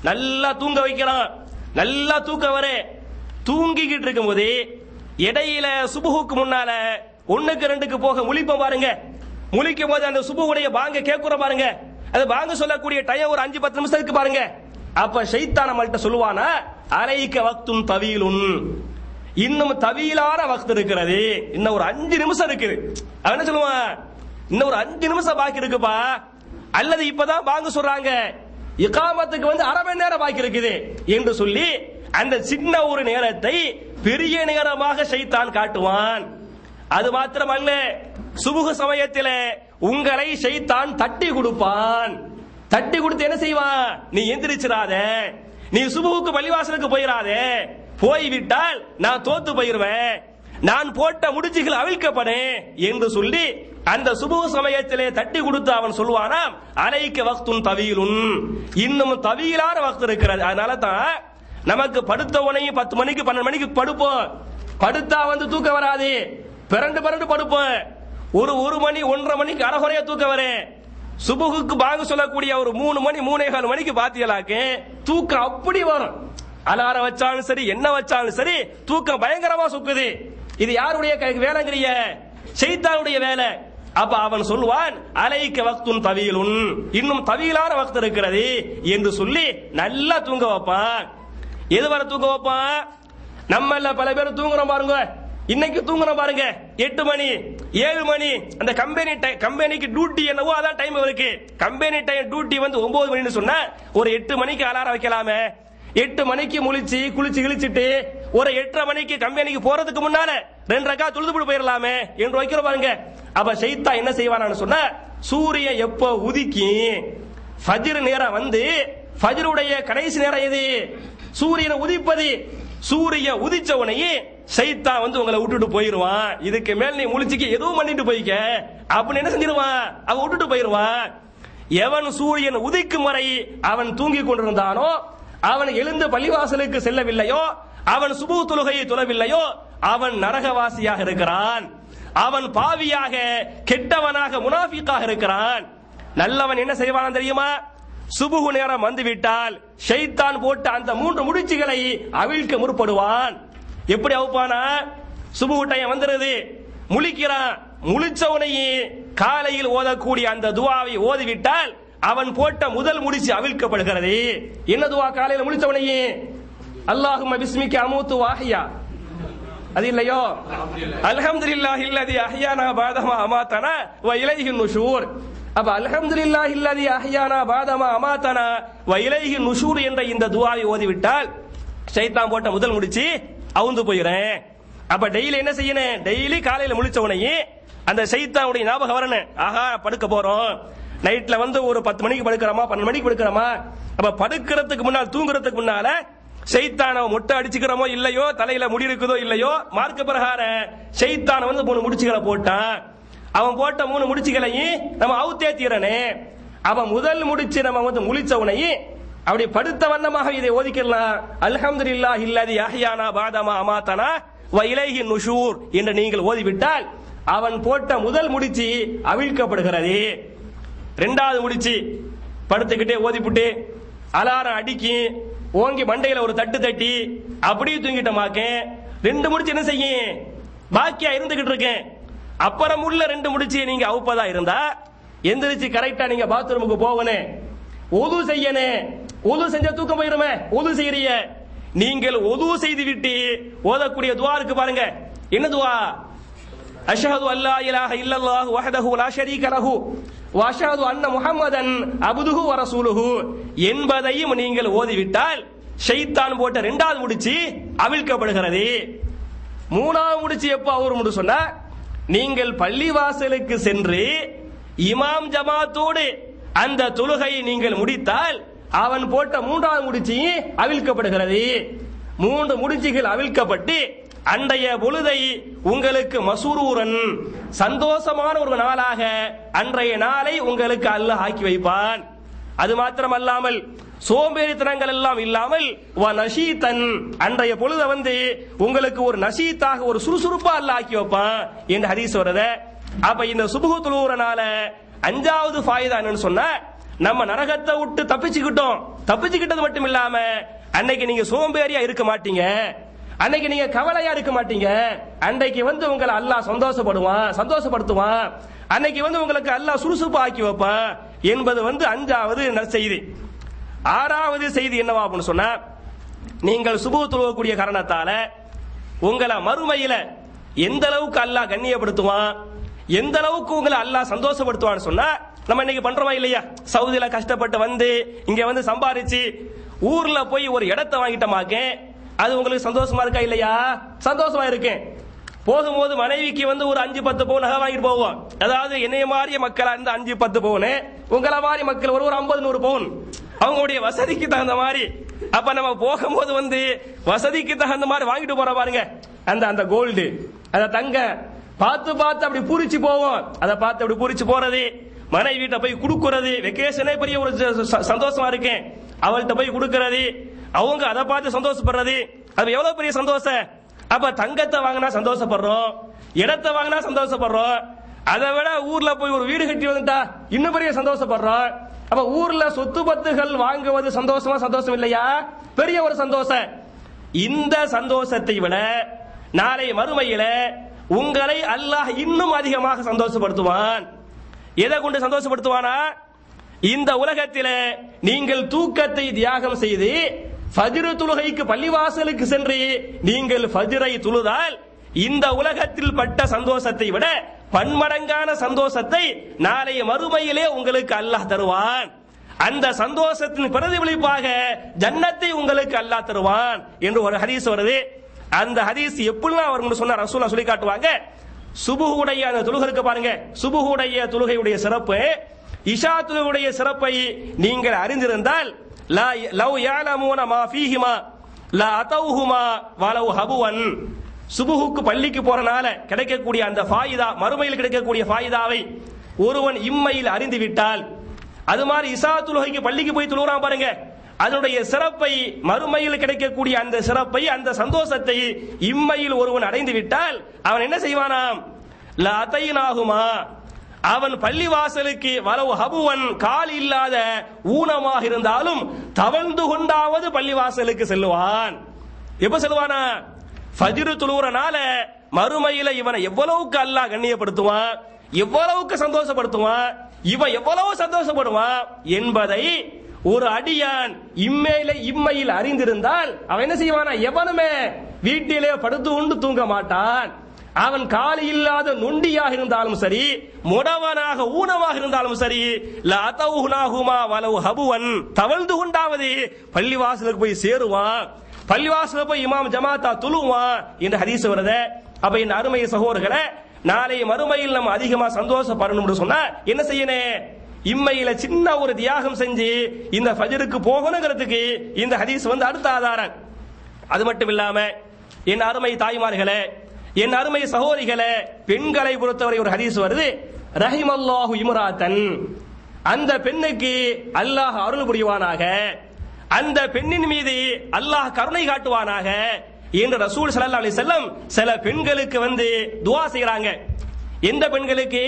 நல்லா தூங்க வைக்கலாம் நல்லா தூக்க வர தூங்கிக்கிட்டு இருக்கும்போது இடையில சுபுகுக்கு முன்னால ஒண்ணுக்கு ரெண்டுக்கு போக முழிப்போம் பாருங்க முழிக்கும் போது அந்த சுபுடைய பாங்க கேட்குற பாருங்க அது பாங்க சொல்லக்கூடிய டைம் ஒரு அஞ்சு பத்து நிமிஷத்துக்கு பாருங்க அப்ப ஷைத்தான் நம்மள்ட்ட சொல்லுவானா அரைக்க வக்தும் தவீலுன் இன்னும் தவீலான வக்து இருக்கிறது இன்னும் ஒரு அஞ்சு நிமிஷம் இருக்குது அவன் என்ன சொல்லுவான் இன்னும் ஒரு அஞ்சு நிமிஷம் பாக்கி இருக்குப்பா அல்லது இப்பதான் பாங்க சொல்றாங்க இகாமத்துக்கு வந்து அரை மணி நேரம் பாக்கி இருக்குது என்று சொல்லி அந்த சின்ன ஒரு நேரத்தை பெரிய நேரமாக ஷைத்தான் காட்டுவான் அது மாத்திரமல்ல சுபுக சமயத்தில் உங்களை ஷைத்தான் தட்டி கொடுப்பான் தட்டி கொடுத்து என்ன செய்வான் நீ எந்திரிச்சிடாத நீ சுபுவுக்கு பள்ளிவாசலுக்கு போயிடாதே போய்விட்டால் நான் தோத்து போயிருவேன் நான் போட்ட முடிச்சுகள் அவிழ்க்கப்படேன் என்று சொல்லி அந்த சுபு சமயத்திலே தட்டி கொடுத்து அவன் சொல்லுவானாம் அலைக்கு வக்துன் தவீலுன் இன்னும் தவீலான வக்து இருக்கிறது அதனால தான் நமக்கு படுத்த உடனே பத்து மணிக்கு பன்னெண்டு மணிக்கு படுப்போம் படுத்தா வந்து தூக்கம் வராது பிறண்டு பிறண்டு படுப்போம் ஒரு ஒரு மணி ஒன்றரை மணிக்கு அறகுறையா தூக்கம் வரேன் சுபுகுக்கு பாங்க சொல்லக்கூடிய ஒரு மூணு மணி மூணே கால் மணிக்கு பாத்தியலாக்கு தூக்கம் அப்படி வரும் அலாரம் வச்சாலும் சரி என்ன வச்சாலும் சரி தூக்கம் பயங்கரமா சுக்குது இது யாருடைய க- வேலைங்கிறிய செய்தானுடைய வேலை அப்ப அவன் சொல்வான் அலைக்க வக்துன் தவீலுன் இன்னும் தவீலான வக்து இருக்கிறது என்று சொல்லி நல்லா தூங்க வைப்பான் எது வரை தூங்க வைப்பான் நம்மள பல பேர் தூங்குறோம் பாருங்க இன்னைக்கு தூங்குறோம் பாருங்க எட்டு மணி ஏழு மணி அந்த கம்பெனி கம்பெனிக்கு டியூட்டி என்னவோ அதான் டைம் இருக்கு கம்பெனி டைம் டியூட்டி வந்து ஒன்பது மணின்னு சொன்னா ஒரு எட்டு மணிக்கு அலாரம் வைக்கலாமே எட்டு மணிக்கு முழிச்சு குளிச்சு கிழிச்சிட்டு ஒரு எட்டரை மணிக்கு கம்பெனிக்கு போறதுக்கு முன்னால ரெண்டு ரக்கா தொழுதுபடி போயிடலாமே என்று வைக்கிற பாருங்க அப்ப ஷைத்தா என்ன செய்வானான்னு சொன்னா சூரியன் எப்போ உதிக்கி ஃபஜ்ர் நேரம் வந்து ஃபஜ்ருடைய கடைசி நேரம் எது சூரியனை உதிப்பது சூரிய உதிச்ச உடனே சைத்தான் வந்து உங்களை விட்டுட்டு போயிருவான் இதுக்கு மேல் நீ முழிச்சுக்கு எதுவும் பண்ணிட்டு போய்க்க அப்படின்னு என்ன செஞ்சிருவான் அவன் விட்டுட்டு போயிருவான் எவன் சூரியன் உதிக்கும் வரை அவன் தூங்கிக் கொண்டிருந்தானோ அவன் எழுந்து பள்ளிவாசலுக்கு செல்லவில்லையோ அவன் சுபு தொழுகையை தொழவில்லையோ அவன் நரகவாசியாக இருக்கிறான் அவன் பாவியாக கெட்டவனாக முனாஃபிக்காக இருக்கிறான் நல்லவன் என்ன செய்வான் தெரியுமா சுபுகு நேரம் வந்துவிட்டால் ஷைத்தான் போட்ட அந்த மூன்று முடிச்சுகளை அவிழ்க்க முற்படுவான் எப்படி அவுப்பானா சுபுகு டைம் வந்துருது முழிக்கிறான் முழிச்சவனையே காலையில் ஓதக்கூடிய அந்த துவாவை ஓதிவிட்டால் அவன் போட்ட முதல் முடிச்சு அவிழ்க்கப்படுகிறது என்ன துவா காலையில் முழிச்சவனையே அல்லாஹும்ம பிஸ்மிக்க அமூத்து வாஹியா அது இல்லையோ அல்ஹம்துலில்லாஹி இல்லதி அஹ்யானா பாதமா அமாத்தனா வ இலைஹி நுஷூர் அப்ப அல்ஹம்துலில்லாஹி இல்லதி அஹ்யானா பாதமா அமாத்தனா வ இலைஹி நுஷூர் என்ற இந்த துஆவை ஓதிவிட்டால் ஷைத்தான் போட்ட முதல் முடிச்சு அவுந்து போயிறேன் அப்ப டெய்லி என்ன செய்யணும் டெய்லி காலையில முழிச்ச உடனே அந்த சைத்தானுடைய ஞாபகம் வரணும் ஆஹா படுக்க போறோம் நைட்ல வந்து ஒரு பத்து மணிக்கு படுக்கிறோமா பன்னெண்டு மணிக்கு படுக்கிறோமா அப்ப படுக்கிறதுக்கு முன்னால் தூங்குறதுக்கு முன்னால செய்தான மொட்டை அடிச்சுக்கிறோமோ இல்லையோ தலையில முடி இருக்குதோ இல்லையோ மார்க்க பிரகாரம் செய்தான வந்து மூணு முடிச்சுகளை போட்டான் அவன் போட்ட மூணு முடிச்சுகளையும் நம்ம அவுத்தே தீரனே அவன் முதல் முடிச்சு நம்ம வந்து முழிச்ச உடனே அப்படி படுத்த வண்ணமாக இதை ஓதிக்கலாம் அல்ஹம்துலில்லாஹ் இல்லதி அஹ்யானா பாதமா அமாத்தனா வ இலைஹி நுஷூர் என்று நீங்கள் ஓதிவிட்டால் அவன் போட்ட முதல் முடிச்சு அவிழ்க்கப்படுகிறது ரெண்டாவது முடிச்சு படுத்துக்கிட்டே ஓதிப்புட்டு அலாரம் அடிக்கி ஓங்கி மண்டையில ஒரு தட்டு தட்டி அப்படியே தூங்கிட்டமாக்க ரெண்டு முடிச்சு என்ன செய்யும் பாக்கியா இருந்துகிட்டு இருக்கேன் அப்புறம் உள்ள ரெண்டு முடிச்சு நீங்க அவுப்பதா இருந்தா எந்திரிச்சு கரெக்டா நீங்க பாத்ரூமுக்கு போகணும் ஒது செய்யணும் ஒது செஞ்ச தூக்கம் போயிருமே ஒது செய்யறிய நீங்கள் ஒது செய்து விட்டு ஓதக்கூடிய துவா இருக்கு பாருங்க என்ன துவா அஷ்ஹது அல்லா இலாஹ இல்லல்லாஹு வஹதஹு லா ஷரீக லஹு வ அஷ்ஹது அன்ன முஹம்மதன் அப்துஹு வ ரசூலுஹு என்பதையும் நீங்கள் ஓதிவிட்டால் ஷைத்தான் போட்ட இரண்டாவது முடிச்சு அவிழ்க்கப்படுகிறது மூணாவது முடிச்சு எப்போ அவர் முடி சொன்னா நீங்கள் பள்ளிவாசலுக்கு சென்று இமாம் ஜமாத்தோடு அந்த தொழுகையை நீங்கள் முடித்தால் அவன் போட்ட மூன்றாவது முடிச்சு அவிழ்க்கப்படுகிறது மூன்று முடிச்சுகள் அவிழ்க்கப்பட்டு அன்றைய பொழுதை உங்களுக்கு மசூரூரன் சந்தோஷமான ஒரு நாளாக அன்றைய நாளை உங்களுக்கு அல்லாஹ் ஆக்கி வைப்பான் அது மாத்திரமல்லாமல் சோம்பேறித்தனங்கள் எல்லாம் இல்லாமல் வ நஷீத்தன் அன்றைய பொழுத வந்து உங்களுக்கு ஒரு நஷீத்தாக ஒரு சுறுசுறுப்பா அல்லாஹ் ஆக்கி வைப்பான் என்று ஹதீஸ் வருத அப்ப இந்த சுபுகு தொழுவுறனால அஞ்சாவது ஃபாயுதா என்னன்னு சொன்னா நம்ம நரகத்தை விட்டு தப்பிச்சுக்கிட்டோம் தப்பிச்சுக்கிட்டது மட்டும் இல்லாம அன்னைக்கு நீங்க சோம்பேறியா இருக்க மாட்டீங்க அன்னைக்கு நீங்க கவலையா இருக்க மாட்டீங்க அன்னைக்கு வந்து உங்களை அல்லாஹ் சந்தோஷப்படுவான் சந்தோஷப்படுத்துவான் அன்னைக்கு வந்து உங்களுக்கு அல்லாஹ் சுறுசுறுப்பு ஆக்கி வைப்பான் என்பது வந்து அஞ்சாவது செய்தி ஆறாவது செய்தி என்னவா அப்படின்னு சொன்னா நீங்கள் சுபு தொழுவக்கூடிய காரணத்தால உங்களை மறுமையில எந்த அளவுக்கு அல்லாஹ் கண்ணியப்படுத்துவான் எந்த அளவுக்கு உங்களை அல்லாஹ் சந்தோஷப்படுத்துவான்னு சொன்னா நம்ம இன்னைக்கு பண்றோமா இல்லையா சவுதியில கஷ்டப்பட்டு வந்து இங்க வந்து சம்பாரிச்சு ஊர்ல போய் ஒரு இடத்தை வாங்கிட்டோமாக்க அது உங்களுக்கு சந்தோஷமா இருக்கா இல்லையா சந்தோஷமா இருக்கேன் போகும்போது மனைவிக்கு வந்து ஒரு அஞ்சு பத்து பவுன் நகை வாங்கிட்டு போவோம் அதாவது என்னைய மாதிரிய மக்களா இருந்து அஞ்சு பத்து பவுன் உங்களை மாதிரி மக்கள் ஒரு ஒரு ஐம்பது நூறு பவுன் அவங்களுடைய வசதிக்கு தகுந்த மாதிரி அப்ப நம்ம போகும்போது வந்து வசதிக்கு தகுந்த மாதிரி வாங்கிட்டு போற பாருங்க அந்த அந்த கோல்டு அந்த தங்க பார்த்து பார்த்து அப்படி பூரிச்சு போவோம் அதை பார்த்து அப்படி பூரிச்சு போறது மனைவி வீட்டை போய் கொடுக்கறது வெக்கேஷனே பெரிய ஒரு ச- ச- சந்தோஷமா இருக்கேன் அவள்கிட்ட போய் கொடுக்கறது அவங்க அதை பார்த்து சந்தோஷப்படுறது அது எவ்வளவு பெரிய சந்தோஷம் அப்ப தங்கத்தை வாங்கினா சந்தோஷப்படுறோம் இடத்தை வாங்கினா சந்தோஷப்படுறோம் அதை விட ஊர்ல போய் ஒரு வீடு கட்டி வந்துட்டா இன்னும் பெரிய சந்தோஷப்படுறோம் அப்ப ஊர்ல சொத்து பத்துகள் வாங்குவது சந்தோஷமா சந்தோஷம் இல்லையா பெரிய ஒரு சந்தோஷம் இந்த சந்தோஷத்தை விட நாளை மறுமையில உங்களை அல்லாஹ் இன்னும் அதிகமாக சந்தோஷப்படுத்துவான் எதை கொண்டு சந்தோஷப்படுத்துவானா இந்த உலகத்திலே நீங்கள் தூக்கத்தை தியாகம் செய்து ஃபஜ்ரு தொழுகைக்கு பள்ளிவாசலுக்கு சென்று நீங்கள் ஃபஜ்ரை தொழுதால் இந்த உலகத்தில் பட்ட சந்தோஷத்தை விட பன்மடங்கான சந்தோஷத்தை நாளைய மறுமையிலே உங்களுக்கு அல்லாஹ் தருவான் அந்த சந்தோஷத்தின் பிரதிபலிப்பாக ஜன்னத்தை உங்களுக்கு அல்லாஹ் தருவான் என்று ஒரு ஹதீஸ் வருது அந்த ஹதீஸ் எப்படிலாம் வரும்னு சொன்னா ரசூலா சொல்லி காட்டுவாங்க சுபுகுடைய அந்த தொழுகருக்கு பாருங்க சுபுகுடைய தொழுகையுடைய சிறப்பு இஷா தொழுகையுடைய சிறப்பை நீங்கள் அறிந்திருந்தால் லா லவ் யாலமூன மா ஃபீஹிமா லா அதௌஹுமா வலவ் ஹபுவன் சுபுகுக்கு பள்ளிக்கு போறனால கிடைக்கக்கூடிய அந்த ஃபாயிதா மறுமையில் கிடைக்கக்கூடிய ஃபாயிதாவை ஒருவன் இம்மையில் அறிந்து விட்டால் அது மாதிரி இசா தொழுகைக்கு பள்ளிக்கு போய் தொழுகிறான் பாருங்க அதனுடைய சிறப்பை மறுமையில் கிடைக்கக்கூடிய அந்த சிறப்பை அந்த சந்தோஷத்தை இம்மையில் ஒருவன் அடைந்து விட்டால் அவன் என்ன செய்வானாம் லதைனாகுமா அவன் பள்ளிவாசலுக்கு வரவு ஹபுவன் கால் இல்லாத ஊனமாக இருந்தாலும் தவழ்ந்து கொண்டாவது பள்ளிவாசலுக்கு செல்லுவான் எப்ப செல்வானா ஃபஜ்ரு தொழுகிறனால மறுமையில இவனை எவ்வளவுக்கு அல்லாஹ் கண்ணியப்படுத்துவான் எவ்வளவுக்கு சந்தோஷப்படுத்துவான் இவன் எவ்வளவு சந்தோஷப்படுவான் என்பதை ஒரு அடியான் இம்மையில இம்மையில் அறிந்திருந்தால் அவன் என்ன செய்வானா எவனுமே வீட்டிலே படுத்து உண்டு தூங்க மாட்டான் அவன் காலி இல்லாத நொண்டியாக இருந்தாலும் சரி முடவனாக ஊனமாக இருந்தாலும் சரி லதௌஹுனாஹுமா வலவு ஹபுவன் தவழ்ந்து கொண்டாவது பள்ளிவாசலுக்கு போய் சேருவான் பள்ளிவாசல போய் இமாம் ஜமாத்தா துளுவான் என்று ஹதீஸ் வருது அப்ப என் அருமை சகோதரர்களே நாளை மறுமையில் நம்ம அதிகமா சந்தோஷப்படணும்னு சொன்னா என்ன செய்யணும் இம்மையில சின்ன ஒரு தியாகம் செஞ்சு இந்த ஃபஜருக்கு போகணுங்கிறதுக்கு இந்த ஹதீஸ் வந்து அடுத்த ஆதாரம் அது மட்டும் இல்லாம என் அருமை தாய்மார்களே என் அருமை சகோதரிகளே பெண்களை பொறுத்தவரை ஒரு ஹதீஸ் வருது ரஹிமல்லாஹு இம்ராத்தன் அந்த பெண்ணுக்கு அல்லாஹ் அருள் புரிவானாக அந்த பெண்ணின் மீது அல்லாஹ் கருணை காட்டுவானாக என்று ரசூல் ஸல்லல்லாஹு அலைஹி வஸல்லம் சில பெண்களுக்கு வந்து துஆ செய்றாங்க எந்த பெண்களுக்கு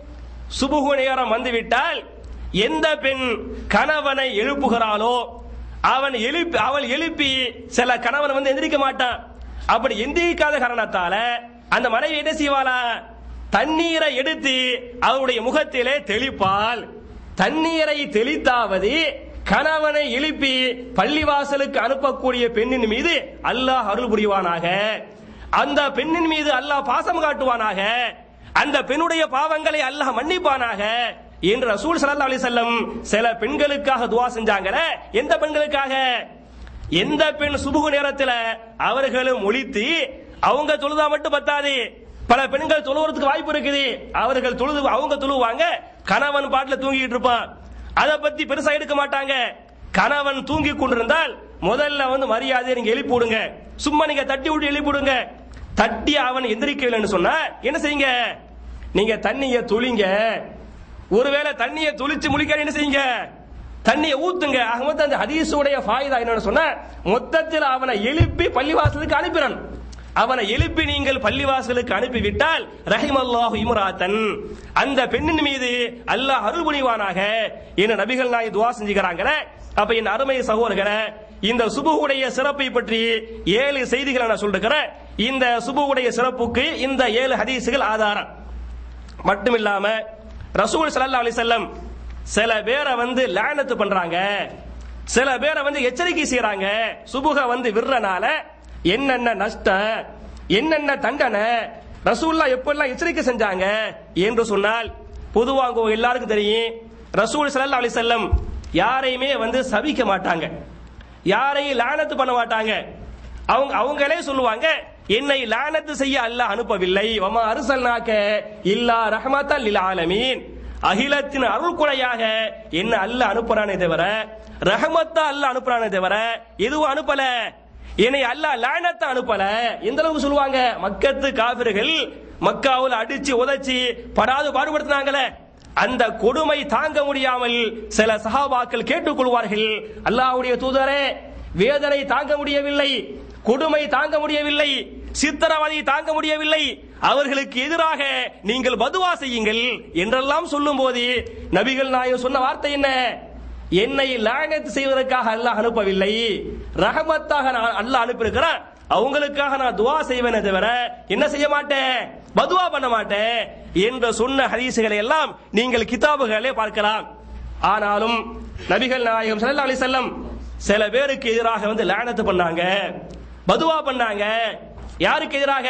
சுபுகு நேரம் வந்துவிட்டால் எந்த பெண் கணவனை எழுப்புகிறாளோ அவன் எழுப்பி அவள் எழுப்பி சில கணவன் வந்து எந்திரிக்க மாட்டான் அப்படி எந்திரிக்காத காரணத்தால அந்த மனைவி என்ன செய்வாளா தண்ணீரை எடுத்து அவருடைய முகத்திலே தெளிப்பால் தண்ணீரை தெளித்தாவது கணவனை எழுப்பி பள்ளிவாசலுக்கு அனுப்பக்கூடிய பெண்ணின் மீது அல்லாஹ் அருள் புரிவானாக அந்த பெண்ணின் மீது அல்லாஹ் பாசம் காட்டுவானாக அந்த பெண்ணுடைய பாவங்களை அல்லாஹ் மன்னிப்பானாக என்று ரசூல் ஸல்லல்லாஹு அலைஹி வஸல்லம் சில பெண்களுக்காக துஆ செஞ்சாங்களே எந்த பெண்களுக்காக எந்த பெண் சுபுகு நேரத்தில் அவர்களும் ஒழித்து அவங்க தொழுதா மட்டும் பத்தாது பல பெண்கள் தொழுவறதுக்கு வாய்ப்பு இருக்குது அவர்கள் தொழுது அவங்க தொழுவாங்க கணவன் பாட்டுல தூங்கிட்டு இருப்பான் அதை பத்தி பெருசா எடுக்க மாட்டாங்க கணவன் தூங்கி கொண்டிருந்தால் முதல்ல வந்து மரியாதையை நீங்க எழுப்பி விடுங்க சும்மா நீங்க தட்டி விட்டு எழுப்பி விடுங்க தட்டி அவன் எந்திரிக்கலன்னு சொன்னா என்ன செய்யுங்க நீங்க தண்ணிய துளிங்க ஒருவேளை தண்ணிய துளிச்சு முழிக்க என்ன செய்யுங்க தண்ணியை ஊத்துங்க ஆக மொத்தம் அந்த ஹதீஸுடைய ஃபாயிதா என்னன்னு சொன்னா மொத்தத்தில் அவனை எழுப்பி பள்ளிவாசலுக்கு அனுப்பினான் அவனை எழுப்பி நீங்கள் பள்ளிவாசலுக்கு அனுப்பிவிட்டால் ரஹிமல்லாஹு இம்ராத்தன் அந்த பெண்ணின் மீது அல்லாஹ் அருள் புரிவானாக என்று நபிகள் நாய் துவா செஞ்சுக்கிறாங்களே அப்ப என் அருமை சகோதரர்களே இந்த சுபுவுடைய சிறப்பை பற்றி ஏழு செய்திகளை நான் சொல்லிருக்கிறேன் இந்த சுபுவுடைய சிறப்புக்கு இந்த ஏழு ஹதீசுகள் ஆதாரம் மட்டும் இல்லாம ரசூல் ஸல்லல்லாஹு அலைஹி வஸல்லம் சில பேரை வந்து லானத்து பண்றாங்க சில பேரை வந்து எச்சரிக்கை செய்யறாங்க சுபுக வந்து விடுறனால என்னென்ன நஷ்டம் என்னென்ன தண்டனை ரசூல்லா எப்பெல்லாம் எச்சரிக்கை செஞ்சாங்க என்று சொன்னால் பொதுவாக உங்க எல்லாருக்கும் தெரியும் ரசூல் ஸல்லல்லாஹு அலைஹி வஸல்லம் யாரையுமே வந்து சபிக்க மாட்டாங்க யாரையும் லானத்து பண்ண மாட்டாங்க அவங்க அவங்களே சொல்லுவாங்க என்னை லானத்து செய்ய அல்லாஹ் அனுப்பவில்லை வமா அருசல்னாக்க இல்லா ரஹமத்தல் லில் ஆலமீன் அகிலத்தின் அருள் கொடையாக என்ன அல்லாஹ் அனுப்புறானே தவிர ரஹமத்தா அல்லாஹ் அனுப்புறானே தவிர எதுவும் அனுப்பல என்னை அல்லாஹ் லானத்தை அனுப்பல எந்த அளவுக்கு சொல்லுவாங்க மக்கத்து காபிர்கள் மக்காவில் அடிச்சு உதைச்சு படாது பாடுபடுத்தினாங்களே அந்த கொடுமை தாங்க முடியாமல் சில சஹாபாக்கள் கேட்டுக்கொள்வார்கள் அல்லாஹ்வுடைய தூதரே வேதனை தாங்க முடியவில்லை கொடுமை தாங்க முடியவில்லை சித்திரவதை தாங்க முடியவில்லை அவர்களுக்கு எதிராக நீங்கள் பதுவா செய்யுங்கள் என்றெல்லாம் சொல்லும் போது நபிகள் நாயகம் சொன்ன வார்த்தை என்ன என்னை லானத் செய்வதற்காக அல்லாஹ் அனுப்பவில்லை ரஹமத்தாக நான் அல்லாஹ் அனுப்பியிருக்கிறான் அவங்களுக்காக நான் துவா செய்வேனே தவிர என்ன செய்ய மாட்டேன் பதுவா பண்ண மாட்டேன் என்று சொன்ன ஹதீசுகளை எல்லாம் நீங்கள் கிதாபுகளே பார்க்கலாம் ஆனாலும் நபிகள் நாயகம் ஸல்லல்லாஹு அலைஹி வஸல்லம் சில பேருக்கு எதிராக வந்து லானத்து பண்ணாங்க பதுவா பண்ணாங்க யாருக்கு எதிராக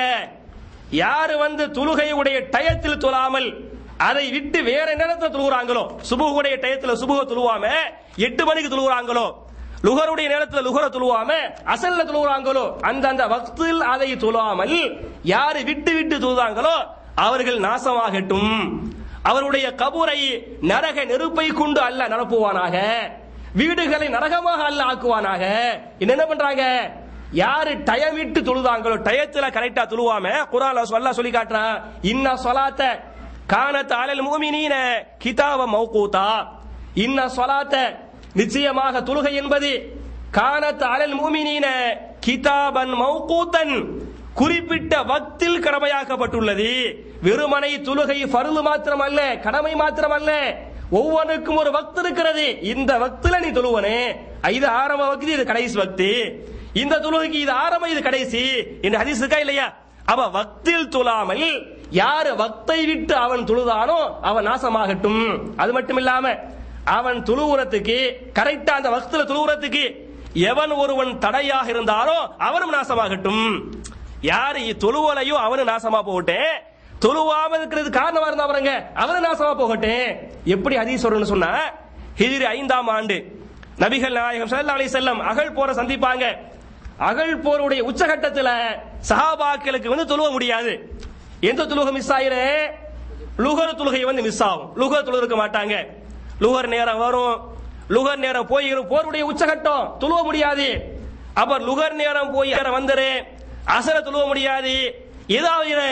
யாரு வந்து தொழுகையுடைய டயத்தில் தொழாமல் அதை விட்டு வேற நேரத்துல தொழுகிறாங்களோ சுபுகுடைய டயத்துல சுபுக தொழுவாம எட்டு மணிக்கு தொழுகிறாங்களோ லுகருடைய நேரத்துல லுகர தொழுவாம அசல்ல தொழுகிறாங்களோ அந்த அந்த வக்தில் அதை தொழாமல் யாரு விட்டு விட்டு தொழுதாங்களோ அவர்கள் நாசமாகட்டும் அவருடைய கபூரை நரக நெருப்பை கொண்டு அல்ல நிரப்புவானாக வீடுகளை நரகமாக அல்ல ஆக்குவானாக இன்னும் என்ன பண்றாங்க யாரு டயமிட்டு தொழுதாங்களோ டயத்துல கரெக்டா தொழுவாம குரான் சொல்ல சொல்லி காட்டுறான் இன்ன சொலாத்த கானத் அலல் மூமினீன கிதாப மௌகூதா இன்ன சொலாத்த நிச்சயமாக தொழுகை என்பது கானத் அலல் மூமினீன கிதாபன் மௌகூத்தன் குறிப்பிட்ட வக்தில் கடமையாக்கப்பட்டுள்ளது வெறுமனை தொழுகை ஃபர்து மாத்திரம் அல்ல கடமை மாத்திரம் அல்ல ஒவ்வொன்றுக்கும் ஒரு வக்து இருக்கிறது இந்த வக்துல நீ தொழுவனே இது ஆரம்ப வக்தி இது கடைசி வக்தி இந்த தொழுகைக்கு இது ஆரம்பம் இது கடைசி என்று ஹதீஸ் இருக்கா இல்லையா அவ வக்தில் தொழாமல் யாரு வக்தை விட்டு அவன் தொழுதானோ அவன் நாசமாகட்டும் அது மட்டும் இல்லாம அவன் தொழுவுறத்துக்கு கரெக்டா அந்த வக்துல தொழுவுறத்துக்கு எவன் ஒருவன் தடையாக இருந்தானோ அவனும் நாசமாகட்டும் யாரு தொழுவலையோ அவனு நாசமா போகட்டேன் தொழுவாம இருக்கிறது காரணமா இருந்தா பாருங்க அவனு நாசமா போகட்டேன் எப்படி ஹதீஸ்வரன் சொன்னா ஹிஜ்ரி ஐந்தாம் ஆண்டு நபிகள் நாயகம் ஸல்லல்லாஹு அலைஹி வஸல்லம் அகழ் போற சந்திப்பாங்க அகழ் போருடைய உச்சகட்டத்துல சஹாபாக்களுக்கு வந்து தொழுவ முடியாது எந்த தொழுகை மிஸ் ஆயிரு லுகர் தொழுகை வந்து மிஸ் ஆகும் லுகர் தொழுக இருக்க மாட்டாங்க லுகர் நேரம் வரும் லுகர் நேரம் போய் போருடைய உச்சகட்டம் தொழுவ முடியாது அப்ப லுகர் நேரம் போய் வந்துரு அசர தொழுவ முடியாது ஏதாவது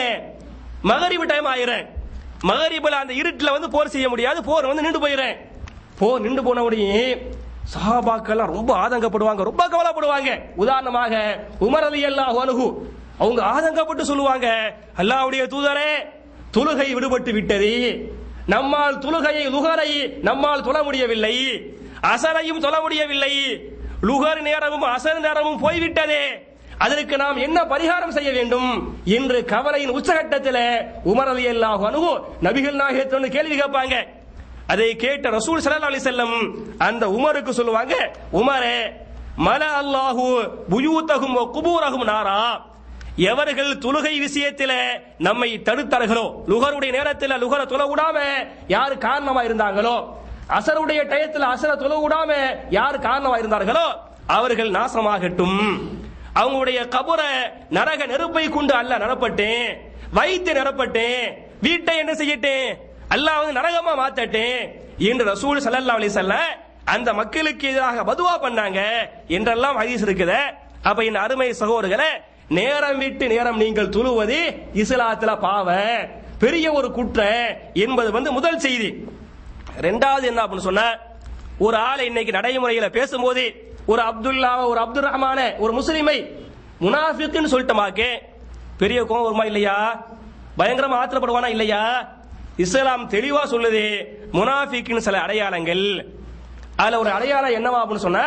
மகரிபு டைம் ஆயிரும் மகரிபுல அந்த இருட்டுல வந்து போர் செய்ய முடியாது போர் வந்து நின்று போயிரும் போர் நின்று போன உடனே சஹாபாக்கெல்லாம் ரொம்ப ஆதங்கப்படுவாங்க ரொம்ப கவலைப்படுவாங்க உதாரணமாக உமர் அலி அல்லாஹ் அனுகு அவங்க ஆதங்கப்பட்டு சொல்லுவாங்க அல்லாஹ்வுடைய தூதரே தொழுகை விடுபட்டு விட்டது நம்மால் தொழுகையை லுகரை நம்மால் தொழ முடியவில்லை அசரையும் தொழ முடியவில்லை லுகர் நேரமும் அசர் நேரமும் போய்விட்டதே அதற்கு நாம் என்ன பரிகாரம் செய்ய வேண்டும் என்று கவலையின் உச்சகட்டத்தில் உமர் அலி அல்லாஹ் அனுகு நபிகள் நாயகத்தை வந்து கேள்வி கேட்பாங்க அதை கேட்ட ரசூல் ஸல்லல்லாஹு அலைஹி வஸல்லம் அந்த உமருக்கு சொல்லுவாங்க உமரே மல அல்லாஹு புயூத்தகும் வ குபூரகும் நாரா எவர்கள் தொழுகை விஷயத்தில நம்மை தடுத்தார்களோ லுகருடைய நேரத்தில் லுகர தொலை விடாம யார் காரணமா இருந்தாங்களோ அசருடைய டயத்தில் அசர தொலை விடாம யார் காரணமா இருந்தார்களோ அவர்கள் நாசமாகட்டும் அவங்களுடைய கபுர நரக நெருப்பை கொண்டு அல்ல நடப்பட்டேன் வைத்து நிரப்பட்டேன் வீட்டை என்ன செய்யட்டேன் அல்லாஹ் வந்து நரகமா மாத்தட்டேன் என்று ரசூல் ஸல்லல்லாஹு அலைஹி வஸல்லம் அந்த மக்களுக்கு எதிராக பதுவா பண்ணாங்க என்றெல்லாம் ஹதீஸ் இருக்குது அப்ப என் அருமை சகோதரர்களே நேரம் விட்டு நேரம் நீங்கள் துழுவது இஸ்லாத்துல பாவ பெரிய ஒரு குற்றம் என்பது வந்து முதல் செய்தி ரெண்டாவது என்ன அப்படின்னு சொன்னா ஒரு ஆளை இன்னைக்கு நடைமுறையில பேசும்போது ஒரு அப்துல்லா ஒரு அப்துல் ரஹ்மான ஒரு முஸ்லிமை முனாஃபிக்னு சொல்லிட்டமாக்கு பெரிய கோபம் வருமா இல்லையா பயங்கரமா ஆத்திரப்படுவானா இல்லையா இஸ்லாம் தெளிவா சொல்லுது முனாஃபிக்கின் சில அடையாளங்கள் அதுல ஒரு அடையாளம் என்னவா அப்படின்னு சொன்னா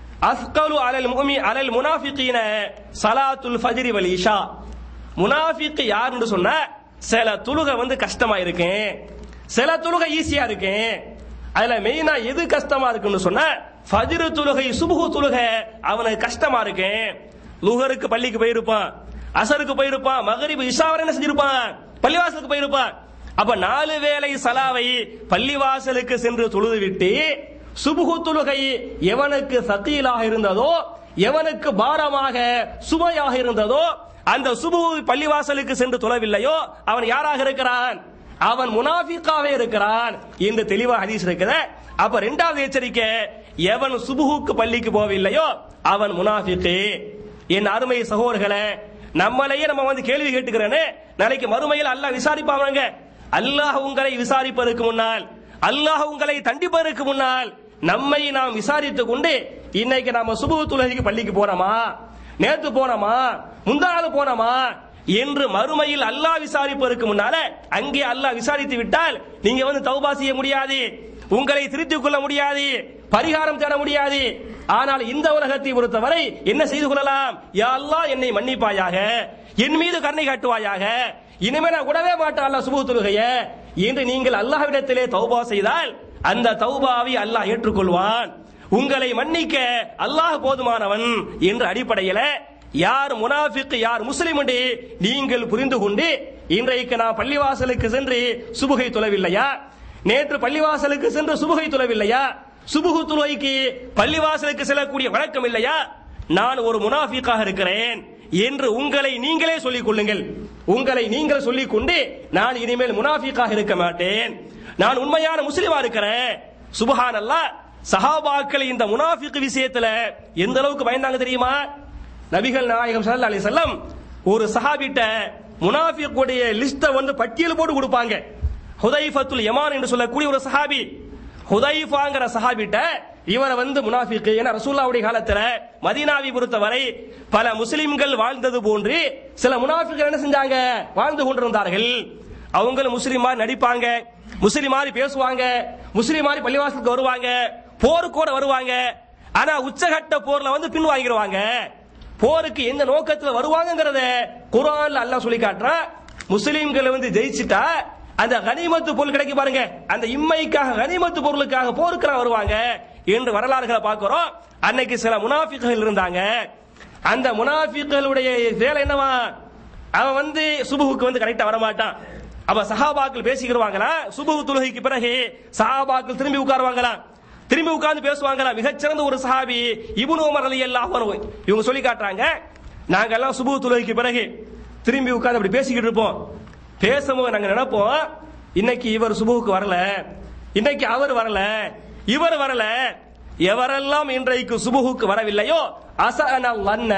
அஸ்கலு அலல் முமி அலல் முனாஃபிகீன சலாத்துல் ஃபஜ்ரி வல் இஷா முனாஃபிக் யாருன்னு சொன்னா சில துலுக வந்து கஷ்டமா இருக்கு சில துலுக ஈஸியா இருக்கு அதுல மெயினா எது கஷ்டமா இருக்குன்னு சொன்னா ஃபஜ்ரு துலுகை சுபுகு துலுக அவனுக்கு கஷ்டமா இருக்கு லுகருக்கு பள்ளிக்கு போயிருப்பான் அசருக்கு போயிருப்பான் மகரிப் இஷாவரை என்ன செஞ்சிருப்பான் பள்ளிவாசலுக்கு போயிருப்பான் அப்ப நாலு வேளை சலாவை பள்ளிவாசலுக்கு சென்று தொழுது விட்டு சுபுகு தொழுகை எவனுக்கு சத்தியிலாக இருந்ததோ எவனுக்கு பாரமாக சுமையாக இருந்ததோ அந்த சுபு பள்ளிவாசலுக்கு சென்று தொழவில்லையோ அவன் யாராக இருக்கிறான் அவன் முனாஃபிக்காவே இருக்கிறான் என்று தெளிவாக ஹதீஸ் இருக்குது அப்ப ரெண்டாவது எச்சரிக்கை எவன் சுபுகுக்கு பள்ளிக்கு போகவில்லையோ அவன் முனாஃபிக்கு என் அருமை சகோதரர்களே நம்மளையே நம்ம வந்து கேள்வி கேட்டுக்கிறேன்னு நாளைக்கு மறுமையில் அல்லாஹ் விசாரிப்பாங்க அல்லாஹ் உங்களை விசாரிப்பதற்கு முன்னால் அல்லாஹ் உங்களை தண்டிப்பதற்கு முன்னால் நம்மை நாம் விசாரித்துக் கொண்டு இன்னைக்கு நாம சுபு துலகிக்கு பள்ளிக்கு போறோமா நேத்து போனோமா முந்தா நாள் போனோமா என்று மறுமையில் அல்லாஹ் விசாரிப்பதற்கு முன்னால அங்கே அல்லாஹ் விசாரித்து விட்டால் நீங்க வந்து தௌபா செய்ய முடியாது உங்களை திருத்திக் கொள்ள முடியாது பரிகாரம் தேட முடியாது ஆனால் இந்த உலகத்தை பொறுத்தவரை என்ன செய்து கொள்ளலாம் யா அல்லாஹ் என்னை மன்னிப்பாயாக என் மீது கருணை காட்டுவாயாக இனிமே நான் விடவே மாட்டேன் அல்லாஹ் சுபு தொழுகைய என்று நீங்கள் அல்லாஹ்விடத்திலே தௌபா செய்தால் அந்த தௌபாவை அல்லாஹ் ஏற்றுக்கொள்வான் உங்களை மன்னிக்க அல்லாஹ் போதுமானவன் என்ற அடிப்படையில யார் முனாஃபிக் யார் முஸ்லிம் என்று நீங்கள் புரிந்து கொண்டு இன்றைக்கு நான் பள்ளிவாசலுக்கு சென்று சுபுகை தொழவில்லையா நேற்று பள்ளிவாசலுக்கு சென்று சுபுகை தொழவில்லையா சுபுகு தொழுகைக்கு பள்ளிவாசலுக்கு செல்லக்கூடிய வழக்கம் இல்லையா நான் ஒரு முனாஃபிக்காக இருக்கிறேன் என்று உங்களை நீங்களே சொல்லிக் கொள்ளுங்கள் உங்களை நீங்கள் சொல்லிக் கொண்டு நான் இனிமேல் முனாஃபிக்காக இருக்க மாட்டேன் நான் உண்மையான முஸ்லிமா இருக்கிறேன் சுபஹான் அல்லாஹ் சஹாபாக்கள் இந்த முனாஃபிக் விஷயத்துல எந்த அளவுக்கு பயந்தாங்க தெரியுமா நபிகள் நாயகம் ஸல்லல்லாஹு அலைஹி வஸல்லம் ஒரு சஹாபிட்ட முனாஃபிக்குடைய லிஸ்ட வந்து பட்டியல் போட்டு கொடுப்பாங்க ஹுதைஃபத்துல் யமான் என்று சொல்லக்கூடிய ஒரு சஹாபி ஹுதைஃபாங்கிற சஹாபிட்ட இவரை வந்து முனாஃபிக் என ரசூல்லாவுடைய காலத்துல மதீனாவை பொறுத்தவரை பல முஸ்லிம்கள் வாழ்ந்தது போன்று சில முனாஃபிக்கள் என்ன செஞ்சாங்க வாழ்ந்து கொண்டிருந்தார்கள் அவங்களும் முஸ்லிம் மாதிரி நடிப்பாங்க முஸ்லிம் மாதிரி பேசுவாங்க முஸ்லிம் மாதிரி பள்ளிவாசலுக்கு வருவாங்க போருக்கோட வருவாங்க ஆனா உச்சகட்ட போர்ல வந்து பின் வாங்கிடுவாங்க போருக்கு எந்த நோக்கத்துல வருவாங்கங்கறத குர்ஆன்ல அல்லாஹ் சொல்லி காட்டுறான் முஸ்லிம்கள் வந்து ஜெயிச்சிட்டா அந்த கனிமத்து பொருள் கிடைக்கு பாருங்க அந்த இம்மைக்காக கனிமத்து பொருளுக்காக போருக்கெல்லாம் வருவாங்க என்று வரலாறுகளை பார்க்கிறோம் அன்னைக்கு சில முனாஃபிக்குகள் இருந்தாங்க அந்த முனாஃபிக்குகளுடைய வேலை என்னவா அவன் வந்து சுபுகுக்கு வந்து கரெக்டா வரமாட்டான் அப்ப சஹாபாக்கள் பேசிக்கிடுவாங்களா சுபுகு தொழுகைக்கு பிறகு சஹாபாக்கள் திரும்பி உட்காருவாங்களா திரும்பி உட்கார்ந்து பேசுவாங்களா மிகச்சிறந்த ஒரு சஹாபி இப்னு உமர் ரலியல்லாஹு அன்ஹு இவங்க சொல்லி காட்டுறாங்க நாங்க எல்லாம் சுபுகு தொழுகைக்கு பிறகு திரும்பி உட்கார்ந்து அப்படி பேசிக்கிட்டு இருப்போம் பேசும்போது நாங்க நினைப்போம் இன்னைக்கு இவர் சுபுவுக்கு வரல இன்னைக்கு அவர் வரல இவர் வரல எவரெல்லாம் இன்றைக்கு சுபுகுக்கு வரவில்லையோ அசஅனல் லன்ன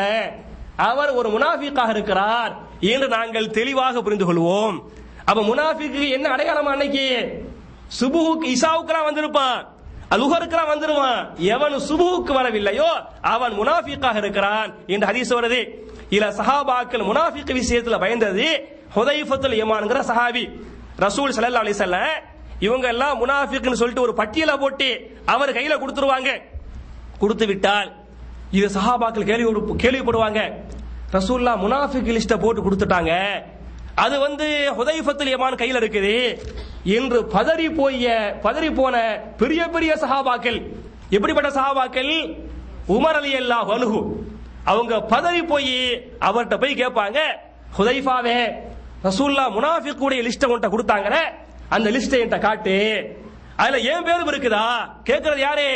அவர் ஒரு முனாஃபிக்காக இருக்கிறார் என்று நாங்கள் தெளிவாக புரிந்து கொள்வோம் அப்ப முனாஃபிக்கு என்ன அடையாளமா அன்னைக்கு சுபுகுக்கு இசாவுக்குலாம் வந்திருப்பான் அலுகருக்குலாம் வந்துருவான் எவன் சுபுவுக்கு வரவில்லையோ அவன் முனாஃபிக்காக இருக்கிறான் என்று ஹதீஸ் வருது இல்ல சஹாபாக்கள் முனாஃபிக் விஷயத்துல பயந்தது ஹுதைஃபத்துல் யமான்ங்கிற சஹாபி ரசூல் ஸல்லல்லாஹு அலைஹி வஸல்லம் இவங்க எல்லாம் முனாஃபிக்னு சொல்லிட்டு ஒரு பட்டியலை போட்டு அவர் கையில கொடுத்துருவாங்க கொடுத்து விட்டால் இது சஹாபாக்கள் கேள்வி கேள்விப்படுவாங்க ரசூல்லா முனாஃபிக் லிஸ்ட போட்டு கொடுத்துட்டாங்க அது வந்து ஹுதைஃபத்துல் யமான் கையில இருக்குது என்று பதறி போய பதறி போன பெரிய பெரிய சஹாபாக்கள் எப்படிப்பட்ட சஹாபாக்கள் உமர் அலி அல்லாஹ் அனுகு அவங்க பதறி போய் அவர்கிட்ட போய் கேட்பாங்க ஹுதைஃபாவே ரசூல்லா முனாஃபிக்குடைய லிஸ்ட உன்கிட்ட கொடுத்தாங்களே அந்த லிஸ்ட என்கிட்ட காட்டு அதுல ஏன் பேரும் இருக்குதா கேட்கறது யாரு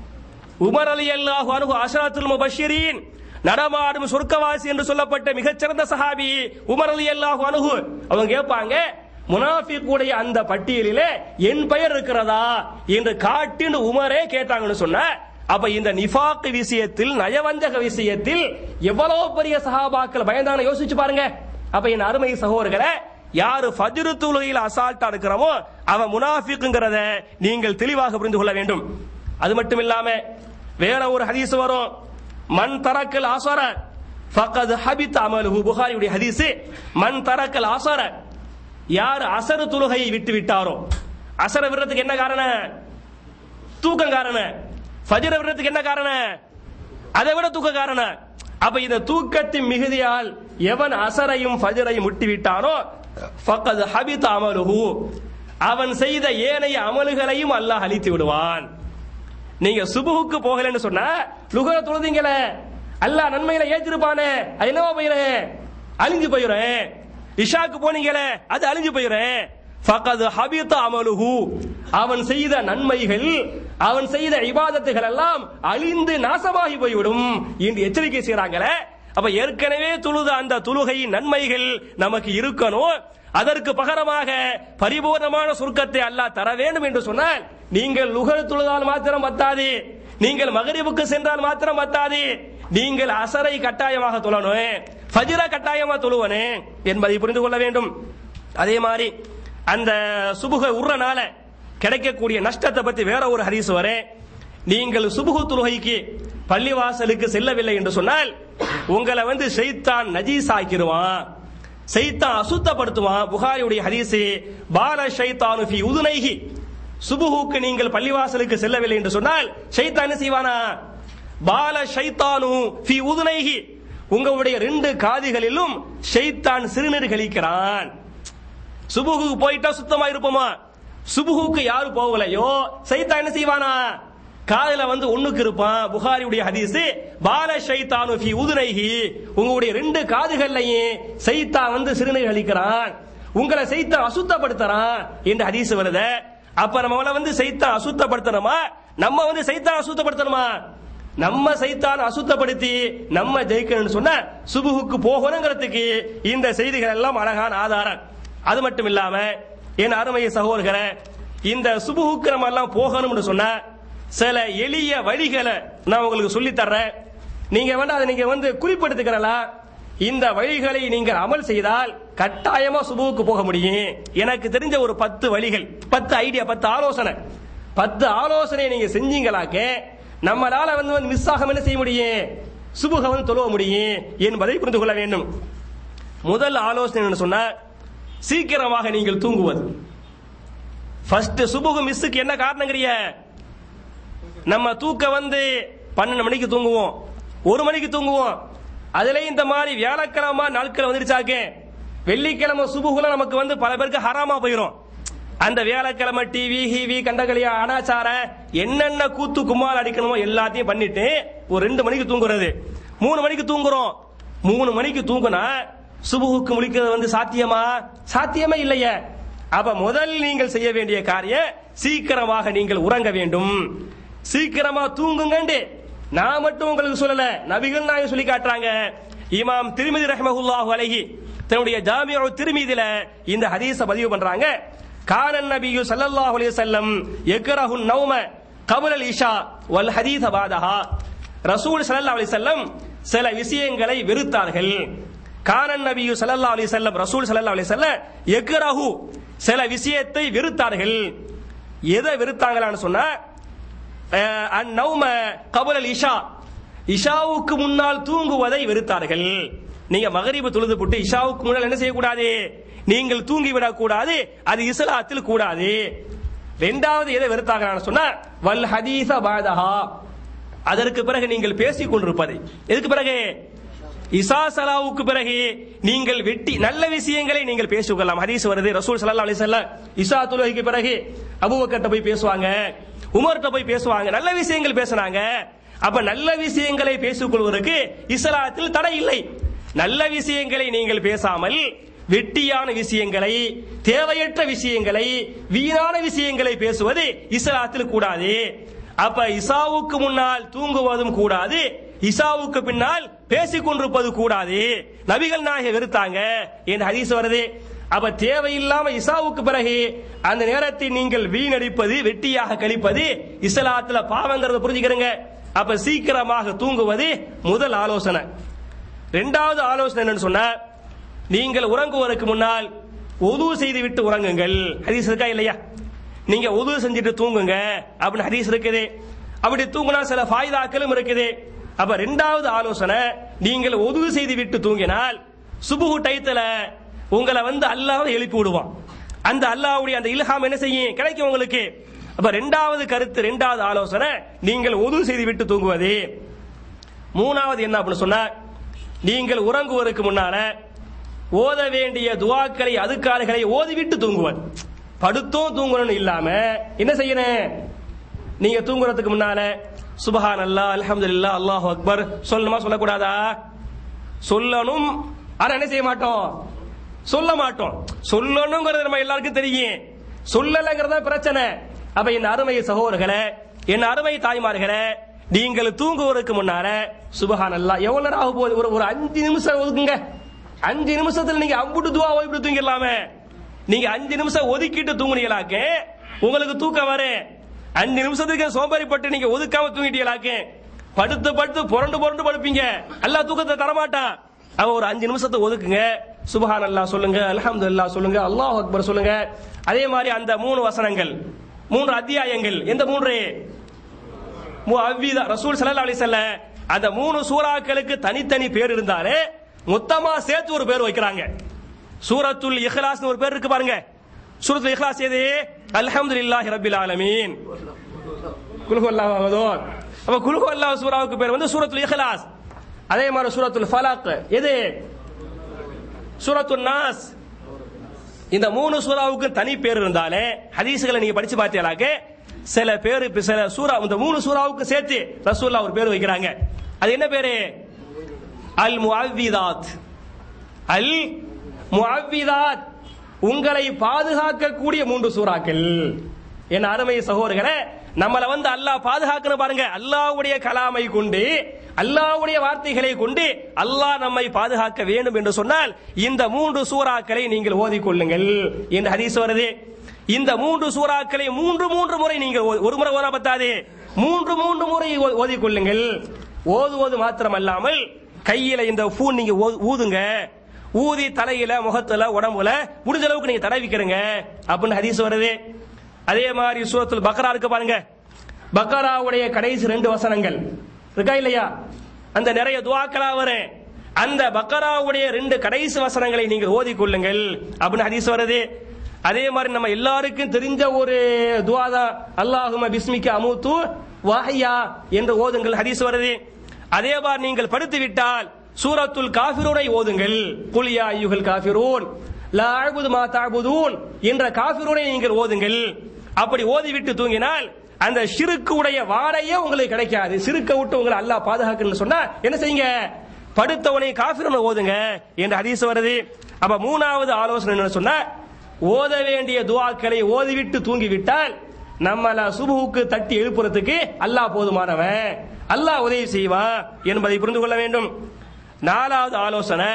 உமர் அலி அல்லாஹு அனுகு அஷராத்துல் முபஷிரீன் நடமாடும் சொர்க்கவாசி என்று சொல்லப்பட்ட மிகச்சிறந்த சஹாபி உமர் அலி அல்லாஹு அனுகு அவங்க கேட்பாங்க முனாஃபிக்குடைய அந்த பட்டியலிலே என் பெயர் இருக்கிறதா என்று காட்டின்னு உமரே கேட்டாங்கன்னு சொன்ன அப்ப இந்த நிஃபாக் விஷயத்தில் நயவஞ்சக விஷயத்தில் எவ்வளவு பெரிய சஹாபாக்கள் பயந்தாங்க யோசிச்சு பாருங்க அப்ப என் அருமை சகோதரர்களே யாரு ஃபஜ்ரு தொழுகையில் அசால்ட்டா இருக்கிறோமோ அவன் முனாஃபிக்குங்கிறத நீங்கள் தெளிவாக புரிந்து கொள்ள வேண்டும் அது மட்டும் இல்லாம வேற ஒரு ஹதீஸ் வரும் மண் தரக்கல் அசர ஃபக்கத் ஹபித் அமலுஹு புகாரியுடைய ஹதீஸ் மன் தரக்கல் அசர யார் அசர தொழுகையை விட்டு விட்டாரோ அசர விடுறதுக்கு என்ன காரணம் தூக்கம் காரணம் ஃபஜ்ர விடுறதுக்கு என்ன காரணம் அதை விட தூக்க காரணம் அப்ப இந்த தூக்கத்தின் மிகுதியால் எவன் அசரையும் ஃபஜரையும் விட்டுவிட்டானோ ஃபக்கத் ஹபித் அமலுஹு அவன் செய்த ஏனைய அமல்களையும் அல்லாஹ் அழித்து விடுவான் நீங்க சுபுகுக்கு போகலன்னு சொன்னா லுகர தொழுதீங்களே அல்லாஹ் நன்மையில ஏற்றிருப்பானே அது என்னவா போயிரும் அழிஞ்சு போயிரும் இஷாக்கு போனீங்களே அது அழிஞ்சு போயிரும் ஃபகது ஹபித அமலுஹு அவன் செய்த நன்மைகள் அவன் செய்த இபாதத்துகள் எல்லாம் அழிந்து நாசமாகி போய்விடும் என்று எச்சரிக்கை செய்றாங்களே அப்ப ஏற்கனவே தொழுத அந்த தொழுகையின் நன்மைகள் நமக்கு இருக்கணும் அதற்கு பகரமாக பரிபூர்ணமான சுருக்கத்தை அல்லாஹ் தர வேண்டும் என்று சொன்னால் நீங்கள் லுகர் தொழுதால் மாத்திரம் பத்தாது நீங்கள் மகரிபுக்கு சென்றால் மாத்திரம் பத்தாது நீங்கள் அசரை கட்டாயமாக தொழணும் ஃபஜ்ர கட்டாயமா தொழுவனே என்பதை புரிந்து கொள்ள வேண்டும் அதே மாதிரி அந்த சுபுக உர்றனால கிடைக்கக்கூடிய நஷ்டத்தை பத்தி வேற ஒரு ஹரிசு வரே நீங்கள் சுபுகு தொழுகைக்கு பள்ளிவாசலுக்கு செல்லவில்லை என்று சொன்னால் உங்களை வந்து ஷைத்தான் நஜீஸ் ஆக்கிடுவான் சைத்தான் அசுத்தப்படுத்துவான் புகாரியுடைய ஹதீஸு பால ஷைத்தானு ஃபி உதுனைஹி சுபுஹுக்கு நீங்கள் பள்ளிவாசலுக்கு செல்லவில்லை என்று சொன்னால் ஷைத்தான் என்ன செய்வானா பால ஷைத்தானு ஃபி உதுனைஹி உங்களுடைய ரெண்டு காதுகளிலும் ஷைத்தான் சிறுநீர் கழிக்கிறான் சுபுகுக்கு போயிட்டா சுத்தமா இருப்போமா சுபுகுக்கு யாரு போகலையோ சைத்தான் என்ன செய்வானா காதுல வந்து ஒண்ணுக்கு இருப்பான் புகாரியுடைய ஹதீஸ் பால ஷைத்தானு ஃபி உதுரைஹி உங்களுடைய ரெண்டு காதுகள்லையும் சைத்தான் வந்து சிறுநீர் அளிக்கிறான் உங்களை சைத்தான் அசுத்தப்படுத்துறான் என்று ஹதீஸ் வருது அப்ப நம்ம வந்து சைத்தான் அசுத்தப்படுத்தணுமா நம்ம வந்து சைத்தான் அசுத்தப்படுத்தணுமா நம்ம சைத்தான் அசுத்தப்படுத்தி நம்ம ஜெயிக்கணும்னு சொன்ன சுபுகுக்கு போகணுங்கிறதுக்கு இந்த செய்திகள் எல்லாம் அழகான ஆதாரம் அது மட்டும் இல்லாம என் அருமை சகோதரர்களே இந்த சுபுகுக்கு நம்ம எல்லாம் போகணும்னு சொன்ன சில எளிய வழிகளை நான் உங்களுக்கு சொல்லி தர்றேன் நீங்க வேணா அதை நீங்க வந்து குறிப்பெடுத்துக்கிறலாம் இந்த வழிகளை நீங்கள் அமல் செய்தால் கட்டாயமா சுபுவுக்கு போக முடியும் எனக்கு தெரிஞ்ச ஒரு பத்து வழிகள் பத்து ஐடியா பத்து ஆலோசனை பத்து ஆலோசனை நீங்க செஞ்சீங்களாக்க நம்மளால வந்து வந்து மிஸ் ஆகாம என்ன செய்ய முடியும் சுபுக வந்து தொழுவ முடியும் என்பதை புரிந்து கொள்ள வேண்டும் முதல் ஆலோசனை என்ன சொன்னா சீக்கிரமாக நீங்கள் தூங்குவது ஃபர்ஸ்ட் சுபுகு மிஸ்ஸுக்கு என்ன காரணங்கிறிய நம்ம தூக்க வந்து பன்னெண்டு மணிக்கு தூங்குவோம் ஒரு மணிக்கு தூங்குவோம் அதுலயும் இந்த மாதிரி வியாழக்கிழமை நாட்கள் வந்துருச்சாக்க வெள்ளிக்கிழமை சுபுகுல நமக்கு வந்து பல பேருக்கு ஹராமா போயிடும் அந்த வியாழக்கிழமை டிவி ஹிவி கண்டகளியா அனாச்சார என்னென்ன கூத்து கும்மால் அடிக்கணுமோ எல்லாத்தையும் பண்ணிட்டு ஒரு ரெண்டு மணிக்கு தூங்குறது மூணு மணிக்கு தூங்குறோம் மூணு மணிக்கு தூங்குனா சுபுகுக்கு முழிக்கிறது வந்து சாத்தியமா சாத்தியமே இல்லையே அப்ப முதல் நீங்கள் செய்ய வேண்டிய காரியம் சீக்கிரமாக நீங்கள் உறங்க வேண்டும் சீக்கிரமா தூங்குங்கண்டு நான் மட்டும் உங்களுக்கு சொல்லல நபிகள் நாயகம் சொல்லி காட்டுறாங்க இமாம் திருமதி ரஹ்மஹுல்லாஹு அலைஹி தன்னுடைய ஜாமியா திருமீதில இந்த ஹதீஸ பதிவு பண்றாங்க கானன் நபியு ஸல்லல்லாஹு அலைஹி வஸல்லம் யக்ரஹு நௌம கபுல் அல் இஷா வல் ஹதீஸ பாதஹா ரசூல் ஸல்லல்லாஹு அலைஹி வஸல்லம் சில விஷயங்களை வெறுத்தார்கள் கானன் நபியு ஸல்லல்லாஹு அலைஹி வஸல்லம் ரசூல் ஸல்லல்லாஹு அலைஹி வஸல்லம் யக்ரஹு சில விஷயத்தை வெறுத்தார்கள் எதை வெறுத்தாங்களான்னு சொன்னா அந்நௌம கபுல் அல் இஷா இஷாவுக்கு முன்னால் தூங்குவதை வெறுத்தார்கள் நீங்க மகரிபு தொழுது போட்டு இஷாவுக்கு முன்னால் என்ன செய்யக்கூடாது நீங்கள் தூங்கி விடக்கூடாது அது இஸ்லாத்தில் கூடாது ரெண்டாவது எதை வெறுத்தாங்கன்னு சொன்னா வல் ஹதீஸ பாதஹா அதற்கு பிறகு நீங்கள் பேசிக் கொண்டிருப்பதை எதுக்கு பிறகு இசா சலாவுக்கு பிறகு நீங்கள் வெட்டி நல்ல விஷயங்களை நீங்கள் பேசிக்கொள்ளலாம் ஹதீஸ் வருது ரசூல் சல்லா அலி சொல்ல இசா தொழுகைக்கு பிறகு அபுபக்கர்ட்ட போய் பேசுவாங்க உமர்கிட்ட போய் பேசுவாங்க நல்ல விஷயங்கள் பேசுனாங்க அப்ப நல்ல விஷயங்களை பேசிக்கொள்வதற்கு இஸ்லாத்தில் தடை இல்லை நல்ல விஷயங்களை நீங்கள் பேசாமல் வெட்டியான விஷயங்களை தேவையற்ற விஷயங்களை வீணான விஷயங்களை பேசுவது இஸ்லாத்தில் கூடாது அப்ப இசாவுக்கு முன்னால் தூங்குவதும் கூடாது இசாவுக்கு பின்னால் பேசிக் கொண்டிருப்பது கூடாது நபிகள் நாயக வெறுத்தாங்க என்று ஹதீஸ் வருது அப்ப தேவையில்லாம இசாவுக்கு பிறகு அந்த நேரத்தை நீங்கள் வீணடிப்பது வெட்டியாக கழிப்பது இஸ்லாத்துல பாவங்கிறத புரிஞ்சுக்கிறங்க அப்ப சீக்கிரமாக தூங்குவது முதல் ஆலோசனை ரெண்டாவது ஆலோசனை என்னன்னு சொன்ன நீங்கள் உறங்குவதற்கு முன்னால் உது செய்து விட்டு உறங்குங்கள் ஹதீஸ் இருக்கா இல்லையா நீங்க உது செஞ்சுட்டு தூங்குங்க அப்படின்னு ஹதீஸ் இருக்குது அப்படி தூங்குனா சில ஃபாய்தாக்களும் இருக்குது அப்ப ரெண்டாவது ஆலோசனை நீங்கள் உதவு செய்து விட்டு தூங்கினால் சுபுகு டயத்துல உங்களை வந்து அல்லாஹ் எழுப்பி விடுவான் அந்த அல்லாஹ்வுடைய அந்த இல்ஹாம் என்ன செய்யும் கிடைக்கும் உங்களுக்கு அப்ப ரெண்டாவது கருத்து ரெண்டாவது ஆலோசனை நீங்கள் உதவு செய்து விட்டு தூங்குவது மூணாவது என்ன அப்படின்னு சொன்னா நீங்கள் உறங்குவதற்கு முன்னால ஓத வேண்டிய துவாக்களை அதுக்காறுகளை ஓதிவிட்டு தூங்குவது படுத்தும் தூங்கணும்னு இல்லாம என்ன செய்யணும் நீங்க தூங்குறதுக்கு முன்னால சுபஹான் அல்லா அல்ஹம்துலில்லாஹ் அல்லாஹ் அக்பர் சொல்லணுமா சொல்லக்கூடாதா சொல்லணும் ஆனா என்ன செய்ய மாட்டோம் சொல்ல மாட்டோம் சொல்லணுங்கிறது நம்ம எல்லாருக்கும் தெரியும் சொல்லலைங்கிறது தான் பிரச்சனை அப்ப என் அருமை சகோதரர்களே என் அருமை தாய்மார்களே நீங்கள் தூங்குவதற்கு முன்னால சுபஹான் அல்லா எவ்வளவு நேரம் ஆக போகுது ஒரு ஒரு அஞ்சு நிமிஷம் ஒதுக்குங்க அஞ்சு நிமிஷத்துல நீங்க அம்புட்டு துவா ஓய்விட்டு தூங்கிடலாமே நீங்க அஞ்சு நிமிஷம் ஒதுக்கிட்டு தூங்குனீங்களாக்க உங்களுக்கு தூக்கம் வரும் அஞ்சு நிமிஷத்துக்கு சோம்பேறிப்பட்டு நீங்க ஒதுக்காம தூங்கிட்டீங்களாக்க படுத்து படுத்து புரண்டு புரண்டு படுப்பீங்க அல்லா தூக்கத்தை தரமாட்டான் அவன் ஒரு அஞ்சு நிமிஷத்தை ஒதுக்குங்க சுபஹான் அல்லா சொல்லுங்க அல்ஹம்துலில்லாஹ் சொல்லுங்க அல்லாஹ் அக்பர் சொல்லுங்க அதே மாதிரி அந்த மூணு வசனங்கள் மூன்று அத்தியாயங்கள் எந்த மூன்று அவ்விதா ரசூல் ஸல்லல்லாஹு அலைஹி வஸல்லம் அந்த மூணு சூறாக்களுக்கு தனித்தனி பேர் இருந்தாலே மொத்தமா சேர்த்து ஒரு பேர் வைக்கிறாங்க சூரத்துல் இஹ்லாஸ்னு ஒரு பேர் இருக்கு பாருங்க சூரத்துல் இஹ்லாஸ் எது அல்ஹம்துலில்லாஹி ரப்பில் ஆலமீன் குல்ஹு அல்லாஹ் அஹத் அப்ப குல்ஹு அல்லாஹ் சூராவுக்கு பேர் வந்து சூரத்துல் இஹ்லாஸ் அதே மாதிரி சூரத்துல் ஃபலக் எது சூரத்துல் நாஸ் இந்த மூணு சூறாவுக்கு தனி பேர் இருந்தாலே ஹதீஸ்களை நீங்க படிச்சு பார்த்தீங்களாக்க சில பேர் இப்ப சில சூறா இந்த மூணு சூறாவுக்கு சேர்த்து ரசூல்லா ஒரு பேர் வைக்கிறாங்க அது என்ன பேரு அல் முஅவ்விதாத் அல் முஅவ்விதாத் உங்களை பாதுகாக்கக்கூடிய மூன்று சூறாக்கள் என் அருமை சகோதரர்களே நம்மள வந்து அல்லாஹ் பாதுகாக்கணும் பாருங்க அல்லாஹ்வுடைய கலாமை கொண்டு அல்லாஹ்வுடைய வார்த்தைகளை கொண்டு அல்லாஹ் நம்மை பாதுகாக்க வேண்டும் என்று சொன்னால் இந்த மூன்று சூறாக்களை நீங்கள் ஓதிக்கொள்ளுங்கள் என்று ஹதீஸ் வருது இந்த மூன்று சூறாக்களை மூன்று மூன்று முறை நீங்கள் ஓ- ஒரு முறை ஓத பத்தாது மூன்று மூன்று முறை ஓ- ஓதிக்கொள்ளுங்கள் ஓதுவது மாத்திரம் அல்லாமல் கையில இந்த பூ நீங்க ஊ- ஊதுங்க ஊதி தலையில முகத்துல உடம்புல முடிஞ்ச அளவுக்கு நீங்க தடவிக்கிறங்க அப்படின்னு ஹதீஸ் வருது அதே மாதிரி சூரத்துல் பக்ரா இருக்கு பாருங்க பக்ராவுடைய கடைசி ரெண்டு வசனங்கள் இருக்கா இல்லையா அந்த நிறைய துவாக்களா வரும் அந்த பக்ராவுடைய ரெண்டு கடைசி வசனங்களை நீங்கள் ஓதிக்கொள்ளுங்கள் அப்படின்னு ஹதீஸ் வருது அதே மாதிரி நம்ம எல்லாருக்கும் தெரிஞ்ச ஒரு துவா தான் அல்லாஹும பிஸ்மிக்க அமுத்து வாஹியா என்று ஓதுங்கள் ஹதீஸ் வருது அதே மாதிரி நீங்கள் படுத்து விட்டால் சூரத்துல் காஃபிரூனை ஓதுங்கள் குலியா ஐயுகள் காஃபிரூன் லா அஅபுது மா தஅபுதூன் என்ற காஃபிரூனை நீங்கள் ஓதுங்கள் அப்படி ஓதிவிட்டு தூங்கினால் அந்த சிறுக்கு உடைய வாடையே உங்களுக்கு கிடைக்காது சிறுக்க விட்டு உங்களை அல்லாஹ் பாதுகாக்கணும்னு சொன்னா என்ன செய்யுங்க படுத்தவனை காஃபிரனை ஓதுங்க என்று ஹதீஸ் வருது அப்ப மூணாவது ஆலோசனை என்ன சொன்னா ஓத வேண்டிய துவாக்களை ஓதிவிட்டு தூங்கிவிட்டால் நம்மள சுபுவுக்கு தட்டி எழுப்புறதுக்கு அல்லாஹ் போதுமானவன் அல்லாஹ் உதவி செய்வான் என்பதை புரிந்து கொள்ள வேண்டும் நாலாவது ஆலோசனை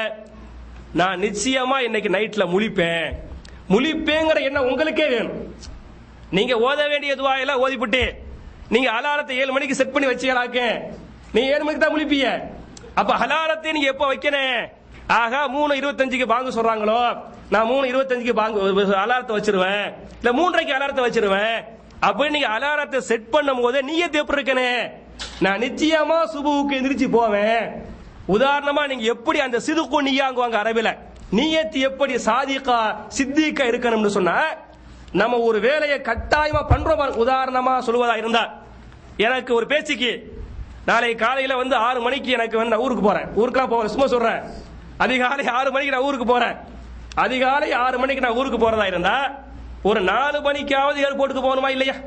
நான் நிச்சயமா இன்னைக்கு நைட்ல முழிப்பேன் முழிப்பேங்கிற எண்ணம் உங்களுக்கே வேணும் நீங்க ஓத வேண்டிய துவாயெல்லாம் ஓதிப்புட்டு நீங்க அலாரத்தை ஏழு மணிக்கு செட் பண்ணி வச்சீங்களாக்க நீங்க ஏழு மணிக்கு தான் முழிப்பீங்க அப்ப அலாரத்தை நீங்க எப்ப வைக்கணும் ஆகா மூணு இருபத்தஞ்சுக்கு பாங்கு சொல்றாங்களோ நான் மூணு இருபத்தஞ்சுக்கு பாங்கு அலாரத்தை வச்சிருவேன் இல்ல மூன்றரைக்கு அலாரத்தை வச்சிருவேன் அப்ப நீங்க அலாரத்தை செட் பண்ணும் போது நீயத்து எப்படி இருக்கனே நான் நிச்சயமா சுபுவுக்கு எந்திரிச்சு போவேன் உதாரணமா நீங்க எப்படி அந்த சிதுக்கு நீயாங்குவாங்க அரபில நீயத்து எப்படி சாதிக்கா சித்திக்கா இருக்கணும்னு சொன்னா நம்ம ஒரு வேலையை கட்டாயமா பண்றோம் பாருங்க. உதாரணமா சொல்வதா இருந்தா எனக்கு ஒரு பேச்சுக்கு நாளை காலையில வந்து ஆறு மணிக்கு எனக்கு வந்து நான் ஊருக்கு போறேன் ஊருக்குலாம் போறேன் சும்மா சொல்றேன் அதிகாலை ஆறு மணிக்கு நான் ஊருக்கு போறேன் அதிகாலை ஆறு மணிக்கு நான் ஊருக்கு போறதா இருந்தா ஒரு நாலு மணிக்காவது ஏர்போர்ட்டுக்கு போகணுமா இல்லையா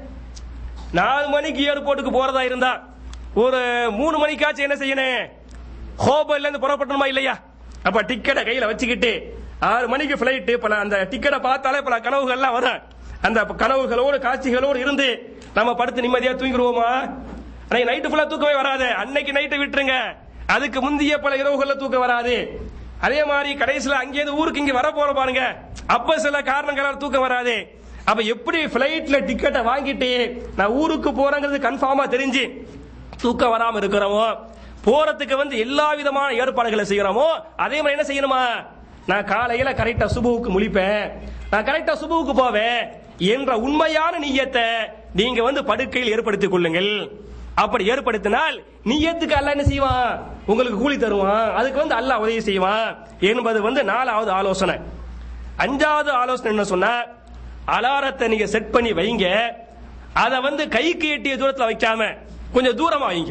நாலு மணிக்கு ஏர்போர்ட்டுக்கு போறதா இருந்தா ஒரு மூணு மணிக்காச்சும் என்ன செய்யணும் ஹோபல்ல இருந்து புறப்படணுமா இல்லையா அப்ப டிக்கெட்டை கையில வச்சுக்கிட்டு ஆறு மணிக்கு பிளைட் பல அந்த டிக்கெட்டை பார்த்தாலே பல கனவுகள்லாம் வரும் அந்த கனவுகளோடு காட்சிகளோடு இருந்து நம்ம படுத்து நிம்மதியா தூங்கிடுவோமா அன்னைக்கு நைட்டு ஃபுல்லா தூக்கமே வராது அன்னைக்கு நைட்டு விட்டுருங்க அதுக்கு முந்தைய பல இரவுகள்ல தூக்கம் வராது அதே மாதிரி கடைசியில அங்கேயிருந்து ஊருக்கு இங்க வர போற பாருங்க அப்ப சில காரணங்களால தூக்கம் வராது அப்ப எப்படி பிளைட்ல டிக்கெட்டை வாங்கிட்டு நான் ஊருக்கு போறேங்கிறது கன்ஃபார்மா தெரிஞ்சு தூக்கம் வராம இருக்கிறோமோ போறதுக்கு வந்து எல்லா விதமான ஏற்பாடுகளை செய்யறோமோ அதே மாதிரி என்ன செய்யணுமா நான் காலையில கரெக்டா சுபுவுக்கு முழிப்பேன் நான் கரெக்டா சுபுவுக்கு போவேன் என்ற உண்மையான நீயத்தை நீங்க வந்து படுக்கையில் ஏற்படுத்திக் கொள்ளுங்கள் அப்படி ஏற்படுத்தினால் நியத்துக்கு அல்லாஹ் என்ன செய்வான் உங்களுக்கு கூலி தருவான் அதுக்கு வந்து அல்லாஹ் உதவி செய்வான் என்பது வந்து நாலாவது ஆலோசனை அஞ்சாவது ஆலோசனை என்ன சொன்னா அலாரத்தை நீங்க செட் பண்ணி வைங்க அதை வந்து கைக்கு எட்டிய தூரத்துல வைக்காம கொஞ்சம் தூரமா வைங்க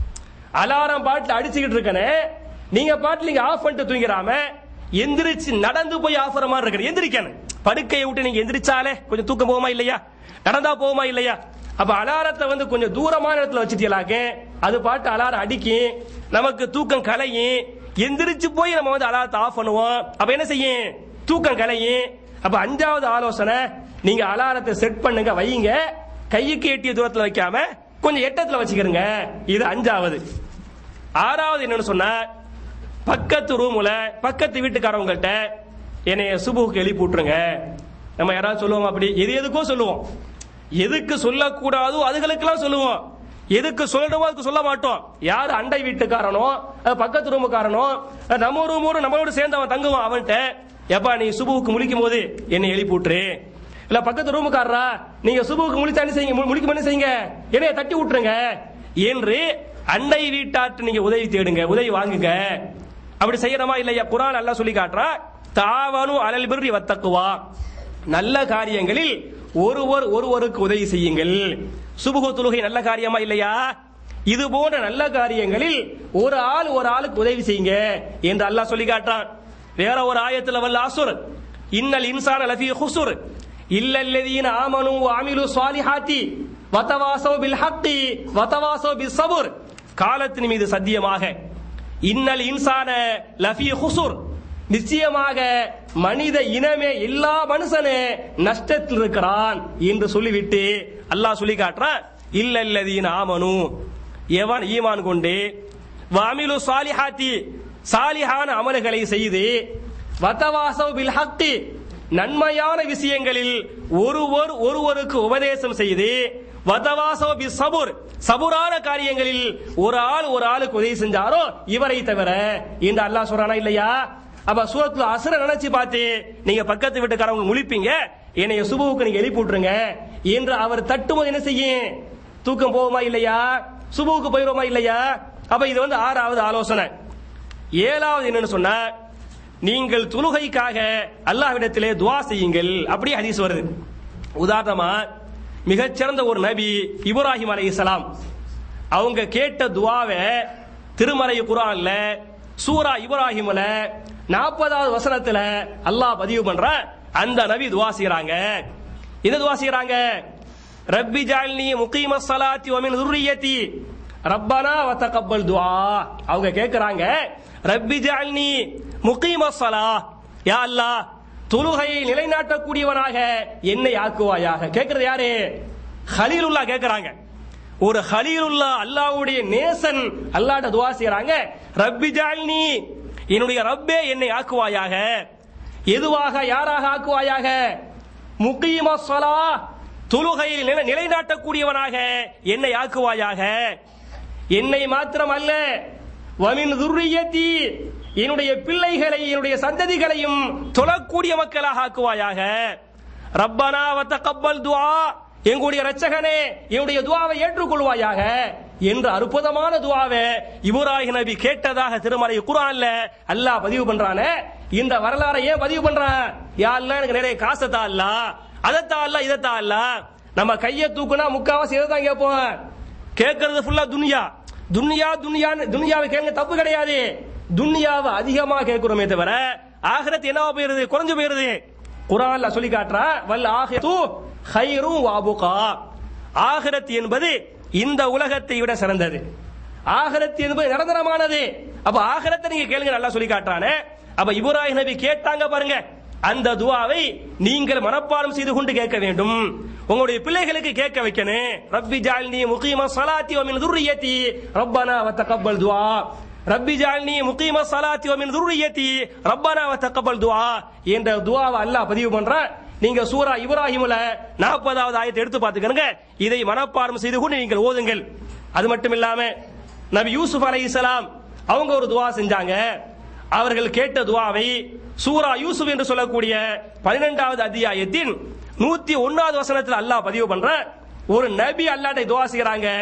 அலாரம் பாட்டுல அடிச்சுக்கிட்டு இருக்கனே நீங்க பாட்டுல நீங்க ஆஃப் பண்ணிட்டு தூங்கிறாம எந்திரிச்சு நடந்து போய் ஆஃப் மாதிரி இருக்கணும் எந்திரிக்கணும் படுக்கையை விட்டு நீங்க எந்திரிச்சாலே கொஞ்சம் தூக்கம் போகுமா இல்லையா நடந்தா போகுமா இல்லையா அப்ப அலாரத்தை வந்து கொஞ்சம் தூரமான இடத்துல வச்சுட்டீங்களாக்க அது பாட்டு அலாரம் அடிக்கும் நமக்கு தூக்கம் கலையும் எந்திரிச்சு போய் நம்ம வந்து அலாரத்தை ஆஃப் பண்ணுவோம் அப்ப என்ன செய்யும் தூக்கம் கலையும் அப்ப அஞ்சாவது ஆலோசனை நீங்க அலாரத்தை செட் பண்ணுங்க வைங்க கைக்கு எட்டிய தூரத்துல வைக்காம கொஞ்சம் எட்டத்துல வச்சுக்கிறங்க இது அஞ்சாவது ஆறாவது என்னன்னு சொன்னா பக்கத்து ரூம்ல பக்கத்து வீட்டுக்காரவங்கள்ட்ட என்னைய சுபுக்கு எழுப்பி விட்டுருங்க நம்ம யாராவது சொல்லுவோம் அப்படி எது எதுக்கோ சொல்லுவோம் எதுக்கு சொல்லக்கூடாதோ அதுகளுக்கெல்லாம் சொல்லுவோம் எதுக்கு சொல்லணுமோ அதுக்கு சொல்ல மாட்டோம் யார் அண்டை வீட்டுக்காரனோ அஹ் பக்கத்து ரூமுக்காரனோ அஹ் நம்ம ரூமோடு நம்மளோட சேர்ந்து அவன் தங்குவான் அவன்கிட்ட எப்பா நீ சுபுவுக்கு முழிக்கும் போது என்னை எழுப்பி விட்டுரு இல்ல பக்கத்து ரூமுக்காரரா நீங்க சுபுவுக்கு முழிச்சா என்ன செய்யுங்க மு- முழிக்கும் என்ன செய்யுங்க என்னைய தட்டி விட்டுருங்க என்று அண்டை வீட்டாற்று நீங்க உதவி தேடுங்க உதவி வாங்குங்க அப்படி செய்யறமா இல்லையா குரான் அல்லாஹ் சொல்லி காட்டுறா தாவனு அலல் பிர்ரி வத்தக்குவா நல்ல காரியங்களில் ஒருவர் ஒருவருக்கு உதவி செய்யுங்கள் சுபுகு தொழுகை நல்ல காரியமா இல்லையா இது போன்ற நல்ல காரியங்களில் ஒரு ஆள் ஒரு ஆளுக்கு உதவி செய்யுங்க என்று அல்லாஹ் சொல்லி காட்டுறான் வேற ஒரு ஆயத்துல வல்ல அசுர் இன்னல் இன்சான லஃபி ஹுசுர் இல்லல்லதீன ஆமனு ஆமிலு சாலிஹாத்தி வதவாசோ பில் ஹக்கி வதவாசோ பிஸ் சபுர் காலத்தின் மீது சத்தியமாக இன்னல் இன்சான லஃபி ஹுசுர் நிச்சயமாக மனித இனமே எல்லா மனுஷனே நஷ்டத்தில் இருக்கிறான் என்று சொல்லிவிட்டு அல்லாஹ் சொல்லி காட்டுறான் இல்லல்லதீன ஆமனு எவன் ஈமான் கொண்டு வாமிலு சாலிஹாத்தி சாலிஹான அமல்களை செய்து வதவாசவ் பில் ஹக்கி நன்மையான விஷயங்களில் ஒருவர் ஒருவருக்கு உபதேசம் செய்து வதவாசவ பி சபுர் சபுரான காரியங்களில் ஒரு ஆள் ஒரு ஆளுக்கு உதவி செஞ்சாரோ இவரை தவிர இந்த அல்லாஹ் சொல்றானா இல்லையா அப்ப சூரத்துல அசுர நினைச்சு பார்த்து நீங்க பக்கத்து வீட்டுக்காரவங்க முழிப்பீங்க என்னைய சுபுவுக்கு நீங்க எழுப்பி விட்டுருங்க என்று அவர் தட்டும்போது என்ன செய்யும் தூக்கம் போகுமா இல்லையா சுபுவுக்கு போயிடுவோமா இல்லையா அப்ப இது வந்து ஆறாவது ஆலோசனை ஏழாவது என்னன்னு சொன்னா நீங்கள் தொழுகைக்காக அல்லாஹ்விடத்திலே துவா செய்யுங்கள் அப்படியே ஹதீஸ் வருது உதாரணமா மிகச்சிறந்த ஒரு நபி இப்ராஹிம் அலைஹிஸ்ஸலாம் அவங்க கேட்ட துவாவை திருமறை குரான்ல சூரா இப்ராஹிம்ல நாற்பதாவது வசனத்துல அல்லாஹ் பதிவு பண்ற அந்த நபி துவா செய்யறாங்க என்ன துவா செய்யறாங்க ரப்பி ஜால்னி முகீம ஸலாத்தி வ மின் ذُرِّيَّتِي ரப்பனா வ தகப்பல் துஆ அவங்க கேக்குறாங்க ரப்பி ஜால்னி முகீம ஸலா யா அல்லாஹ் தொழுகையை நிலைநாட்டக்கூடியவனாக என்னை ஆக்குவாயாக கேக்குறது யாரு ஹலீலுல்லா கேக்குறாங்க ஒரு ஹலீலுல்லா அல்லாஹ்வுடைய நேசன் அல்லாஹ்ட்ட துஆ செய்றாங்க ரப்பி ஜால்னி என்னுடைய ரப்பே என்னை ஆக்குவாயாக எதுவாக யாராக ஆக்குவாயாக முகீம ஸலா தொழுகையில் நிலை- நிலைநாட்டக்கூடியவனாக என்னை ஆக்குவாயாக என்னை மாத்திரம் அல்ல வமின் துர்ரியத்தி என்னுடைய பிள்ளைகளை என்னுடைய சந்ததிகளையும் தொழக்கூடிய மக்களாக ஆக்குவாயாக ரப்பனா வ தகப்பல் துஆ எங்களுடைய ரட்சகனே என்னுடைய துவாவை ஏற்றுக்கொள்வாயாக என்ற அற்புதமான துவாவை இப்ராஹிம் நபி கேட்டதாக திருமலை குர்ஆன்ல அல்லாஹ் பதிவு பண்றானே இந்த வரலாறை ஏன் பதிவு பண்றான் யா அல்லாஹ் எனக்கு நிறைய காசை தா அல்லாஹ் அதத்தா அல்ல இதத்தா அல்ல நம்ம கையை தூக்குனா முக்காவாசி இதை தான் கேட்போம் கேட்கறது ஃபுல்லா துனியா துனியா துனியான்னு துனியாவை கேளுங்க தப்பு கிடையாது துனியாவை அதிகமா கேட்கிறோமே தவிர ஆகிரத் என்னவா போயிருது குறைஞ்சு போயிருது குரான்ல சொல்லி காட்டுறா வல் ஆஹிரத்து ஹைரும் வாபுகா ஆகிரத் என்பது இந்த உலகத்தை விட சிறந்தது ஆகிரத் என்பது நிரந்தரமானது அப்ப ஆகிரத்தை நீங்க கேளுங்க நல்லா சொல்லி காட்டுறானே அப்ப இப்ராஹிம் நபி கேட்டாங்க பாருங்க அந்த துவாவை நீங்கள் மனப்பாடம் செய்து கொண்டு கேட்க வேண்டும் உங்களுடைய பிள்ளைகளுக்கு கேட்க வைக்கணும் ரப்பி ஜால்னி முகீம ஸலாத்தி வ மின் ذُرِّيَّتِي ரப்பனா வ தகப்பல் துஆ ரப்பி ஜால்னி முகீம ஸலாத்தி வ மின் ذُرِّيَّتِي ரப்பனா வ தகப்பல் துஆ என்ற துஆவை அல்லாஹ் பதிவு பண்றான் நீங்க சூரா இப்ராஹிம்ல 40வது ஆயத்தை எடுத்து பார்த்துக்கங்க இதை மனப்பாடம் செய்து கொண்டு நீங்கள் ஓதுங்கள் அது மட்டும் இல்லாம நபி யூசுப் அலைஹிஸ்ஸலாம் அவங்க ஒரு துவா செஞ்சாங்க அவர்கள் கேட்ட துவாவை சூரா யூசுப் என்று சொல்லக்கூடிய பன்னிரெண்டாவது அத்தியாயத்தின் நூத்தி ஒன்னாவது வசனத்தில் அல்லாஹ் பதிவு பண்ற ஒரு நபி அல்லாட்டை துவா செய்யறாங்க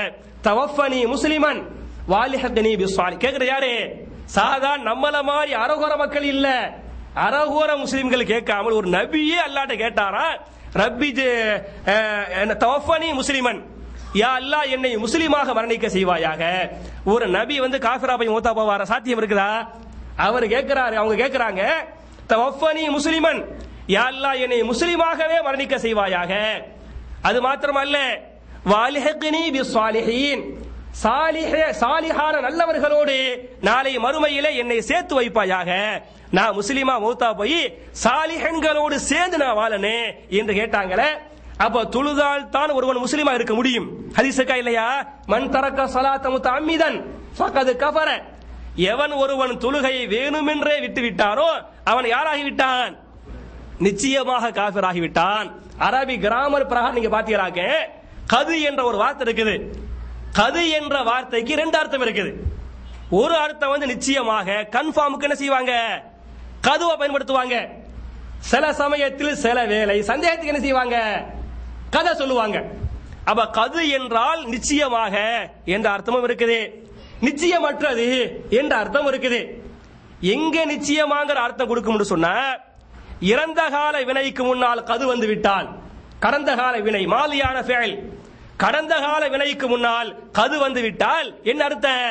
தவஃபனி முஸ்லிமன் வாலிஹத்தனி பிஸ்வாலி கேக்குற யாரு சாதா நம்மள மாதிரி அரகுர மக்கள் இல்ல அரகுர முஸ்லிம்கள் கேட்காமல் ஒரு நபியே அல்லாட்ட கேட்டாரா ரப்பி ஜெ- அஹ், என்ன, தவஃபனி முஸ்லிமன் யா அல்லாஹ் என்னை முஸ்லிமாக மரணிக்க செய்வாயாக ஒரு நபி வந்து காஃபிரா போய் மூத்தா போவார சாத்தியம் இருக்குதா அவர் கேட்கிறாரு அவங்க கேட்கிறாங்க தவஃபனி முஸ்லிமன் யா அல்லாஹ் என்னை முஸ்லிமாகவே மரணிக்க செய்வாயாக அது மாத்திரமல்ல வாலிஹக்னி பிஸ்ஸாலிஹீன் சாலிஹ சாலிஹான நல்லவர்களோடு நாளை மறுமையிலே என்னை சேர்த்து வைப்பாயாக நான் முஸ்லிமா மௌத்தா போய் சாலிஹன்களோடு சேர்ந்து நான் வாழனே என்று கேட்டாங்களே அப்ப தொழுதால் தான் ஒருவன் முஸ்லிமா இருக்க முடியும் ஹதீஸுக்கா இல்லையா மன் தரக்க சலாத்த முத்தஅம்மிதன் ஃபகது கஃபர எவன் ஒருவன் தொழுகையை வேணுமென்றே விட்டு விட்டாரோ அவன் யாராகி விட்டான் நிச்சயமாக காபிராகி விட்டான் அரபி கிராமர் பிரகாரம் நீங்க பாத்தீங்களாக்க கது என்ற ஒரு வார்த்தை இருக்குது கது என்ற வார்த்தைக்கு ரெண்டு அர்த்தம் இருக்குது ஒரு அர்த்தம் வந்து நிச்சயமாக கன்ஃபார்முக்கு என்ன செய்வாங்க கதுவை பயன்படுத்துவாங்க சில சமயத்தில் சில வேலை சந்தேகத்துக்கு என்ன செய்வாங்க கதை சொல்லுவாங்க அப்ப கது என்றால் நிச்சயமாக என்ற அர்த்தமும் இருக்குது நிச்சயமற்றது என்ற அர்த்தம் இருக்குது எங்க நிச்சயமாங்கிற அர்த்தம் கொடுக்கும்னு சொன்னா இறந்த கால வினைக்கு முன்னால் கது வந்து விட்டால் கடந்த கால வினை மாலியான ஃபேல் கடந்த கால வினைக்கு முன்னால் கது வந்து விட்டால் என்ன அர்த்தம்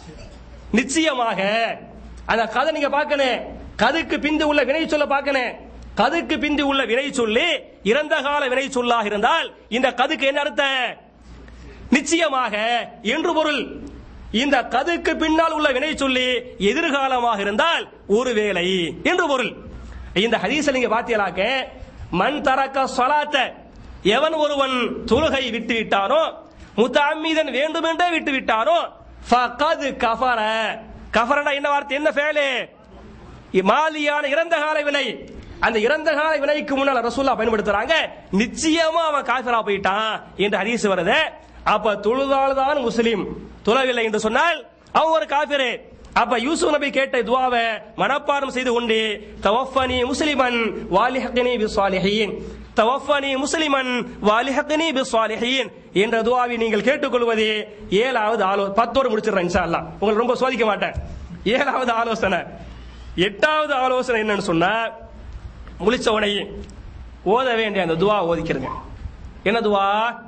நிச்சயமாக அந்த கதை நீங்க பார்க்கணும் கதுக்கு பிந்து உள்ள வினை சொல்ல பார்க்கணும் கதுக்கு பிந்து உள்ள வினை சொல்லி இறந்த கால வினை சொல்லாக இருந்தால் இந்த கதுக்கு என்ன அர்த்தம் நிச்சயமாக என்று பொருள் இந்த கதுக்கு பின்னால் உள்ள வினை சொல்லி எதிர்காலமாக இருந்தால் ஒருவேளை என்று பொருள் இந்த ஹதீஸ நீங்க பாத்தீங்களாக்க மண் தரக்க சொலாத்த எவன் ஒருவன் தொழுகை விட்டு விட்டானோ முத்தஅம்மீதன் வேண்டுமென்றே விட்டு விட்டானோ ஃபகது கஃபர கஃபரனா என்ன வார்த்தை என்ன ஃபேலு மாலியான இறந்த கால வினை அந்த இறந்த கால வினைக்கு முன்னால் ரசூல்லா பயன்படுத்துறாங்க நிச்சயமா அவன் காஃபிரா போயிட்டான் என்று ஹதீஸ் வருது அப்ப தொழுதால் தான் முஸ்லிம் தொழவில்லை என்று சொன்னால் அவன் ஒரு காஃபிரு அப்ப யூசுப் நபி கேட்ட துவாவை மனப்பாடம் செய்து கொண்டு தவஃபனி முஸ்லிமன் வாலிஹக்னி பிஸ்ஸாலிஹீன் தவஃபனி முஸ்லிமன் வாலிஹக்னி பிஸ்ஸாலிஹீன் என்ற துவாவை நீங்கள் கேட்டுக்கொள்வது ஏழாவது ஆலோ பத்தோடு முடிச்சிடுறேன் இன்ஷா அல்லாஹ் உங்களை ரொம்ப சோதிக்க மாட்டேன் ஏழாவது ஆலோசனை எட்டாவது ஆலோசனை என்னன்னு சொன்னா முழிச்ச உடனே ஓத வேண்டிய அந்த துவா ஓதிக்கிறங்க என்ன துவா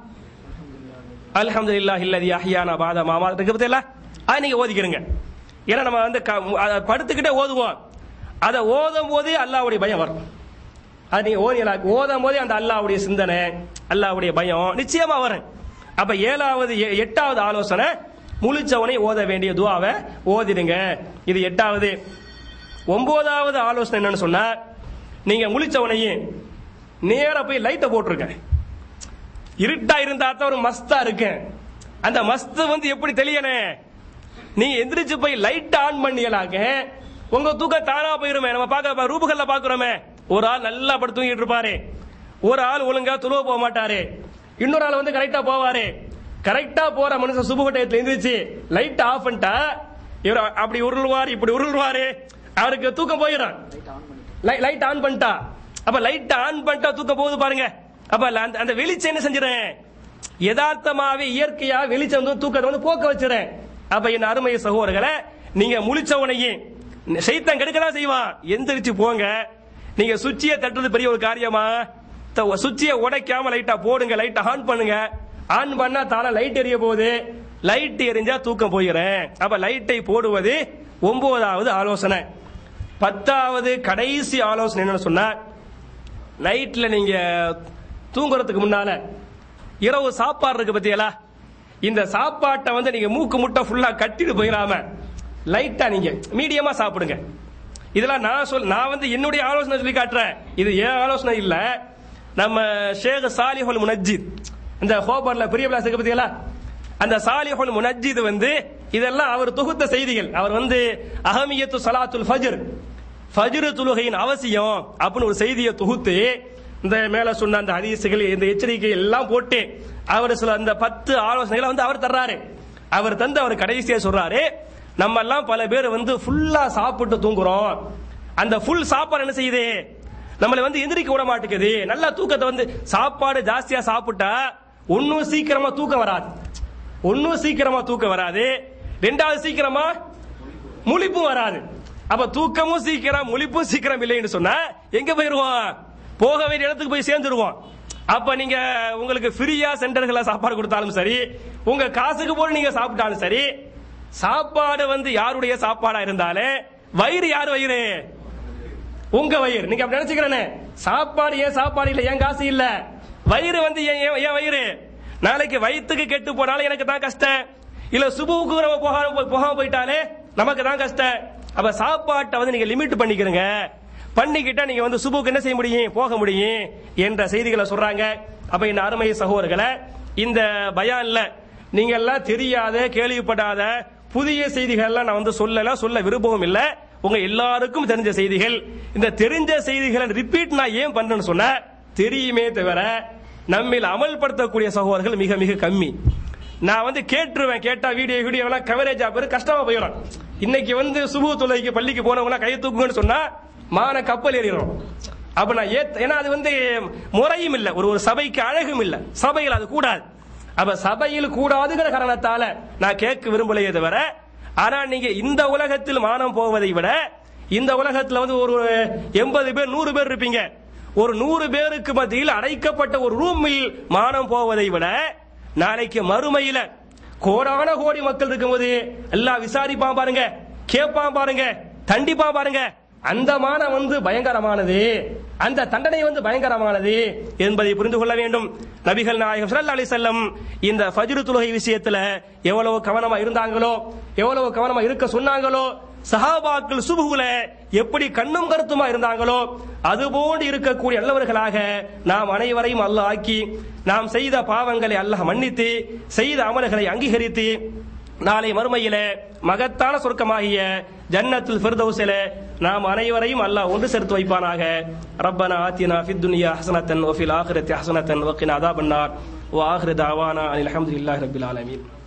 அல்ஹம்துலில்லாஹி இல்லதி அஹ்யானா பாத மாமா இருக்கு பத்தியல அது நீங்க ஓதிக்கிறங்க ஏன்னா நம்ம வந்து க- அத படுத்துக்கிட்டே ஓதுவோம் அதை ஓதும் போதே அல்லாஹ்வுடைய பயம் வரும் அது நீங்க ஓதியலா ஓதும் போதே அந்த அல்லாஹ்வுடைய சிந்தனை அல்லாஹ்வுடைய பயம் நிச்சயமா வரும் அப்ப ஏழாவது எ- எட்டாவது ஆலோசனை முழிச்சவனை ஓத வேண்டிய துவாவை ஓதிடுங்க இது எட்டாவது ஒன்பதாவது ஆலோசனை என்னன்னு சொன்னா நீங்க முழிச்சவனையும் நேரா போய் லைட்டை போட்டுருங்க இருட்டா இருந்தா தான் ஒரு மஸ்தா இருக்கு அந்த மஸ்து வந்து எப்படி தெரியணும் நீங்க எந்திரிச்சு போய் லைட் ஆன் பண்ணியலாங்க உங்க தூக்கம் தானா போயிருமே நம்ம பார்க்க ரூபுகள்ல பாக்குறோமே ஒரு ஆள் நல்லா படுத்து தூங்கிட்டு இருப்பாரு ஒரு ஆள் ஒழுங்கா துளுவ போக மாட்டாரு இன்னொரு ஆள் வந்து கரெக்டா போவாரு கரெக்டா போற மனுஷன் சுபகட்டயத்துல எந்திரிச்சு லைட் ஆஃப் பண்ணிட்டா இவர் அப்படி உருள்வாரு இப்படி உருள்வாரு அவருக்கு தூக்கம் போயிடும் லைட் ஆன் பண்ணிட்டா அப்ப லைட் ஆன் பண்ணிட்டா தூக்கம் போகுது பாருங்க அப்ப அந்த- அந்த வெளிச்சம் என்ன செஞ்சிடறேன் யதார்த்தமாவே இயற்கையா வெளிச்சம் வந்து தூக்கத்தை வந்து போக்க வச்சிடறேன் அப்ப என் அருமை சகோதரர்களை நீங்க முழிச்ச உடனே சைத்தான் கெடுக்கதான் செய்வான் எந்திரிச்சு போங்க நீங்க சுவிட்சிய தட்டுறது பெரிய ஒரு காரியமா த- சுவிட்சிய உடைக்காம லைட்டா போடுங்க லைட் ஆன் பண்ணுங்க ஆன் பண்ணா தானே லைட் எரிய போகுது லைட் எரிஞ்சா தூக்கம் போயிடுறேன் அப்ப லைட்டை போடுவது ஒன்பதாவது ஆலோசனை பத்தாவது கடைசி ஆலோசனை என்னன்னு சொன்னா நைட்ல நீங்க தூங்குறதுக்கு முன்னால இரவு சாப்பாடு இருக்கு பத்தியலா இந்த சாப்பாட்டை வந்து நீங்க மூக்கு முட்டை ஃபுல்லா கட்டிட்டு போயிடாம லைட்டா நீங்க மீடியமா சாப்பிடுங்க இதெல்லாம் நான் சொல் நான் வந்து என்னுடைய ஆலோசனை சொல்லி காட்டுறேன் இது ஏன் ஆலோசனை இல்ல நம்ம ஷேக் சாலிஹுல் முனஜித் இந்த ஹோபர்ல பெரிய பிளாஸ் இருக்கு பத்தியலா அந்த சாலிஹுல் முனஜித் வந்து இதெல்லாம் அவர் தொகுத்த செய்திகள் அவர் வந்து அஹமியத்து சலாத்துல் ஃபஜ்ர் ஃபஜ்ரு தொழுகையின் அவசியம் அப்படின்னு ஒரு செய்தியை தொகுத்து இந்த மேல சொன்ன அந்த ஹதீசுகள் இந்த எச்சரிக்கை எல்லாம் போட்டு அவர் சில அந்த பத்து ஆலோசனைகளை வந்து அவர் தர்றாரு அவர் தந்து அவர் கடைசியா சொல்றாரு நம்ம எல்லாம் பல பேர் வந்து ஃபுல்லா சாப்பிட்டு தூங்குறோம் அந்த ஃபுல் சாப்பாடு என்ன செய்யுது நம்மளை வந்து எந்திரிக்க விட மாட்டேங்குது நல்லா தூக்கத்தை வந்து சாப்பாடு ஜாஸ்தியா சாப்பிட்டா ஒன்னும் சீக்கிரமா தூக்கம் வராது ஒன்னும் சீக்கிரமா தூக்கம் வராது ரெண்டாவது சீக்கிரமா முழிப்பும் வராது அப்ப தூக்கமும் சீக்கிரம் முழிப்பும் சீக்கிரம் இல்லைன்னு சொன்னா எங்க போயிருவோம் போக வேண்டிய இடத்துக்கு போய் சேர்ந்துருவோம் அப்ப நீங்க உங்களுக்கு ஃப்ரீயா சென்டர்கள சாப்பாடு கொடுத்தாலும் சரி உங்க காசுக்கு போல நீங்க சாப்பிட்டாலும் சரி சாப்பாடு வந்து யாருடைய சாப்பாடா இருந்தாலும் வயிறு யார் வயிறு உங்க வயிறு நீங்க அப்படி நினைச்சுக்கிறேனே சாப்பாடு ஏன் சாப்பாடு இல்ல ஏன் காசு இல்ல வயிறு வந்து ஏன் ஏன் ஏன் வயிறு நாளைக்கு வயிற்றுக்கு கெட்டு போனாலும் எனக்கு தான் கஷ்டம் இல்ல சுபுவுக்கு நம்ம போகாம போகாம போயிட்டாலே நமக்கு தான் கஷ்டம் அப்ப சாப்பாட்டை வந்து நீங்க லிமிட் பண்ணிக்கிறங்க பண்ணிக்கிட்டா நீங்க வந்து சுபுக்கு என்ன செய்ய முடியும் போக முடியும் என்ற செய்திகளை சொல்றாங்க அப்ப இந்த அருமை சகோதரர்களை இந்த பயான்ல நீங்க எல்லாம் தெரியாத கேள்விப்படாத புதிய செய்திகள் எல்லாம் நான் வந்து சொல்லல சொல்ல விரும்பவும் இல்ல உங்க எல்லாருக்கும் தெரிஞ்ச செய்திகள் இந்த தெரிஞ்ச செய்திகளை ரிப்பீட் நான் ஏன் பண்றேன்னு சொன்ன தெரியுமே தவிர நம்மில் அமல்படுத்தக்கூடிய சகோதரர்கள் மிக மிக கம்மி நான் வந்து கேட்டுருவேன் கேட்டா வீடியோ வீடியோ எல்லாம் கவரேஜ் ஆகுது கஷ்டமா போயிடும் இன்னைக்கு வந்து சுபு தொலைக்கு பள்ளிக்கு போனவங்க கையை தூக்குங்கன்னு சொன்னா மான கப்பல் ஏறிடும் அப்ப நான் ஏத் ஏன்னா அது வந்து முறையும் இல்ல ஒரு ஒரு சபைக்கு அழகும் இல்ல சபையில் அது கூடாது அப்ப சபையில் கூடாதுங்கிற காரணத்தால நான் கேட்க விரும்பலையே தவிர ஆனா நீங்க இந்த உலகத்தில் மானம் போவதை விட இந்த உலகத்துல வந்து ஒரு எண்பது பேர் நூறு பேர் இருப்பீங்க ஒரு நூறு பேருக்கு மத்தியில் அடைக்கப்பட்ட ஒரு ரூமில் மானம் போவதை விட நாளைக்கு மறுமையில கோடான கோடி மக்கள் இருக்கும்போது எல்லாம் விசாரிப்பான் பாருங்க கேட்பான் பாருங்க தண்டிப்பான் பாருங்க அந்த மானம் வந்து பயங்கரமானது அந்த தண்டனை வந்து பயங்கரமானது என்பதை புரிந்து கொள்ள வேண்டும் நபிகள் நாயகம் ஸல்லல்லாஹு அலைஹி வஸல்லம் இந்த ஃபஜ்ர் தொழுகை விஷயத்துல எவ்வளவு கவனமா இருந்தாங்களோ எவ்வளவு கவனமா இருக்க சொன்னாங்களோ சஹாபாக்கள் சுபுகுல எப்படி கண்ணும் கருத்துமா இருந்தாங்களோ அதுபோன்று இருக்கக்கூடிய நல்லவர்களாக நாம் அனைவரையும் அல்லாஹ் ஆக்கி நாம் செய்த பாவங்களை அல்லாஹ் மன்னித்து செய்த அமல்களை அங்கீகரித்து நாளை மறுமையில மகத்தான சொர்க்கமாகிய ஜன்னத்துல் ஃபிர்தௌஸில நாம் அனைவரையும் அல்லாஹ் ஒன்று சேர்த்து வைப்பானாக ரப்பனா ஆத்தினா ஃபித் துன்யா ஹஸனத்தன் வஃபில் ஆখিরাতি ஹஸனத்தன் வகினா அதாபன்னார் வஆখির தாவானா அனில் ஹம்துலில்லாஹி ரப்பில் ஆலமீன்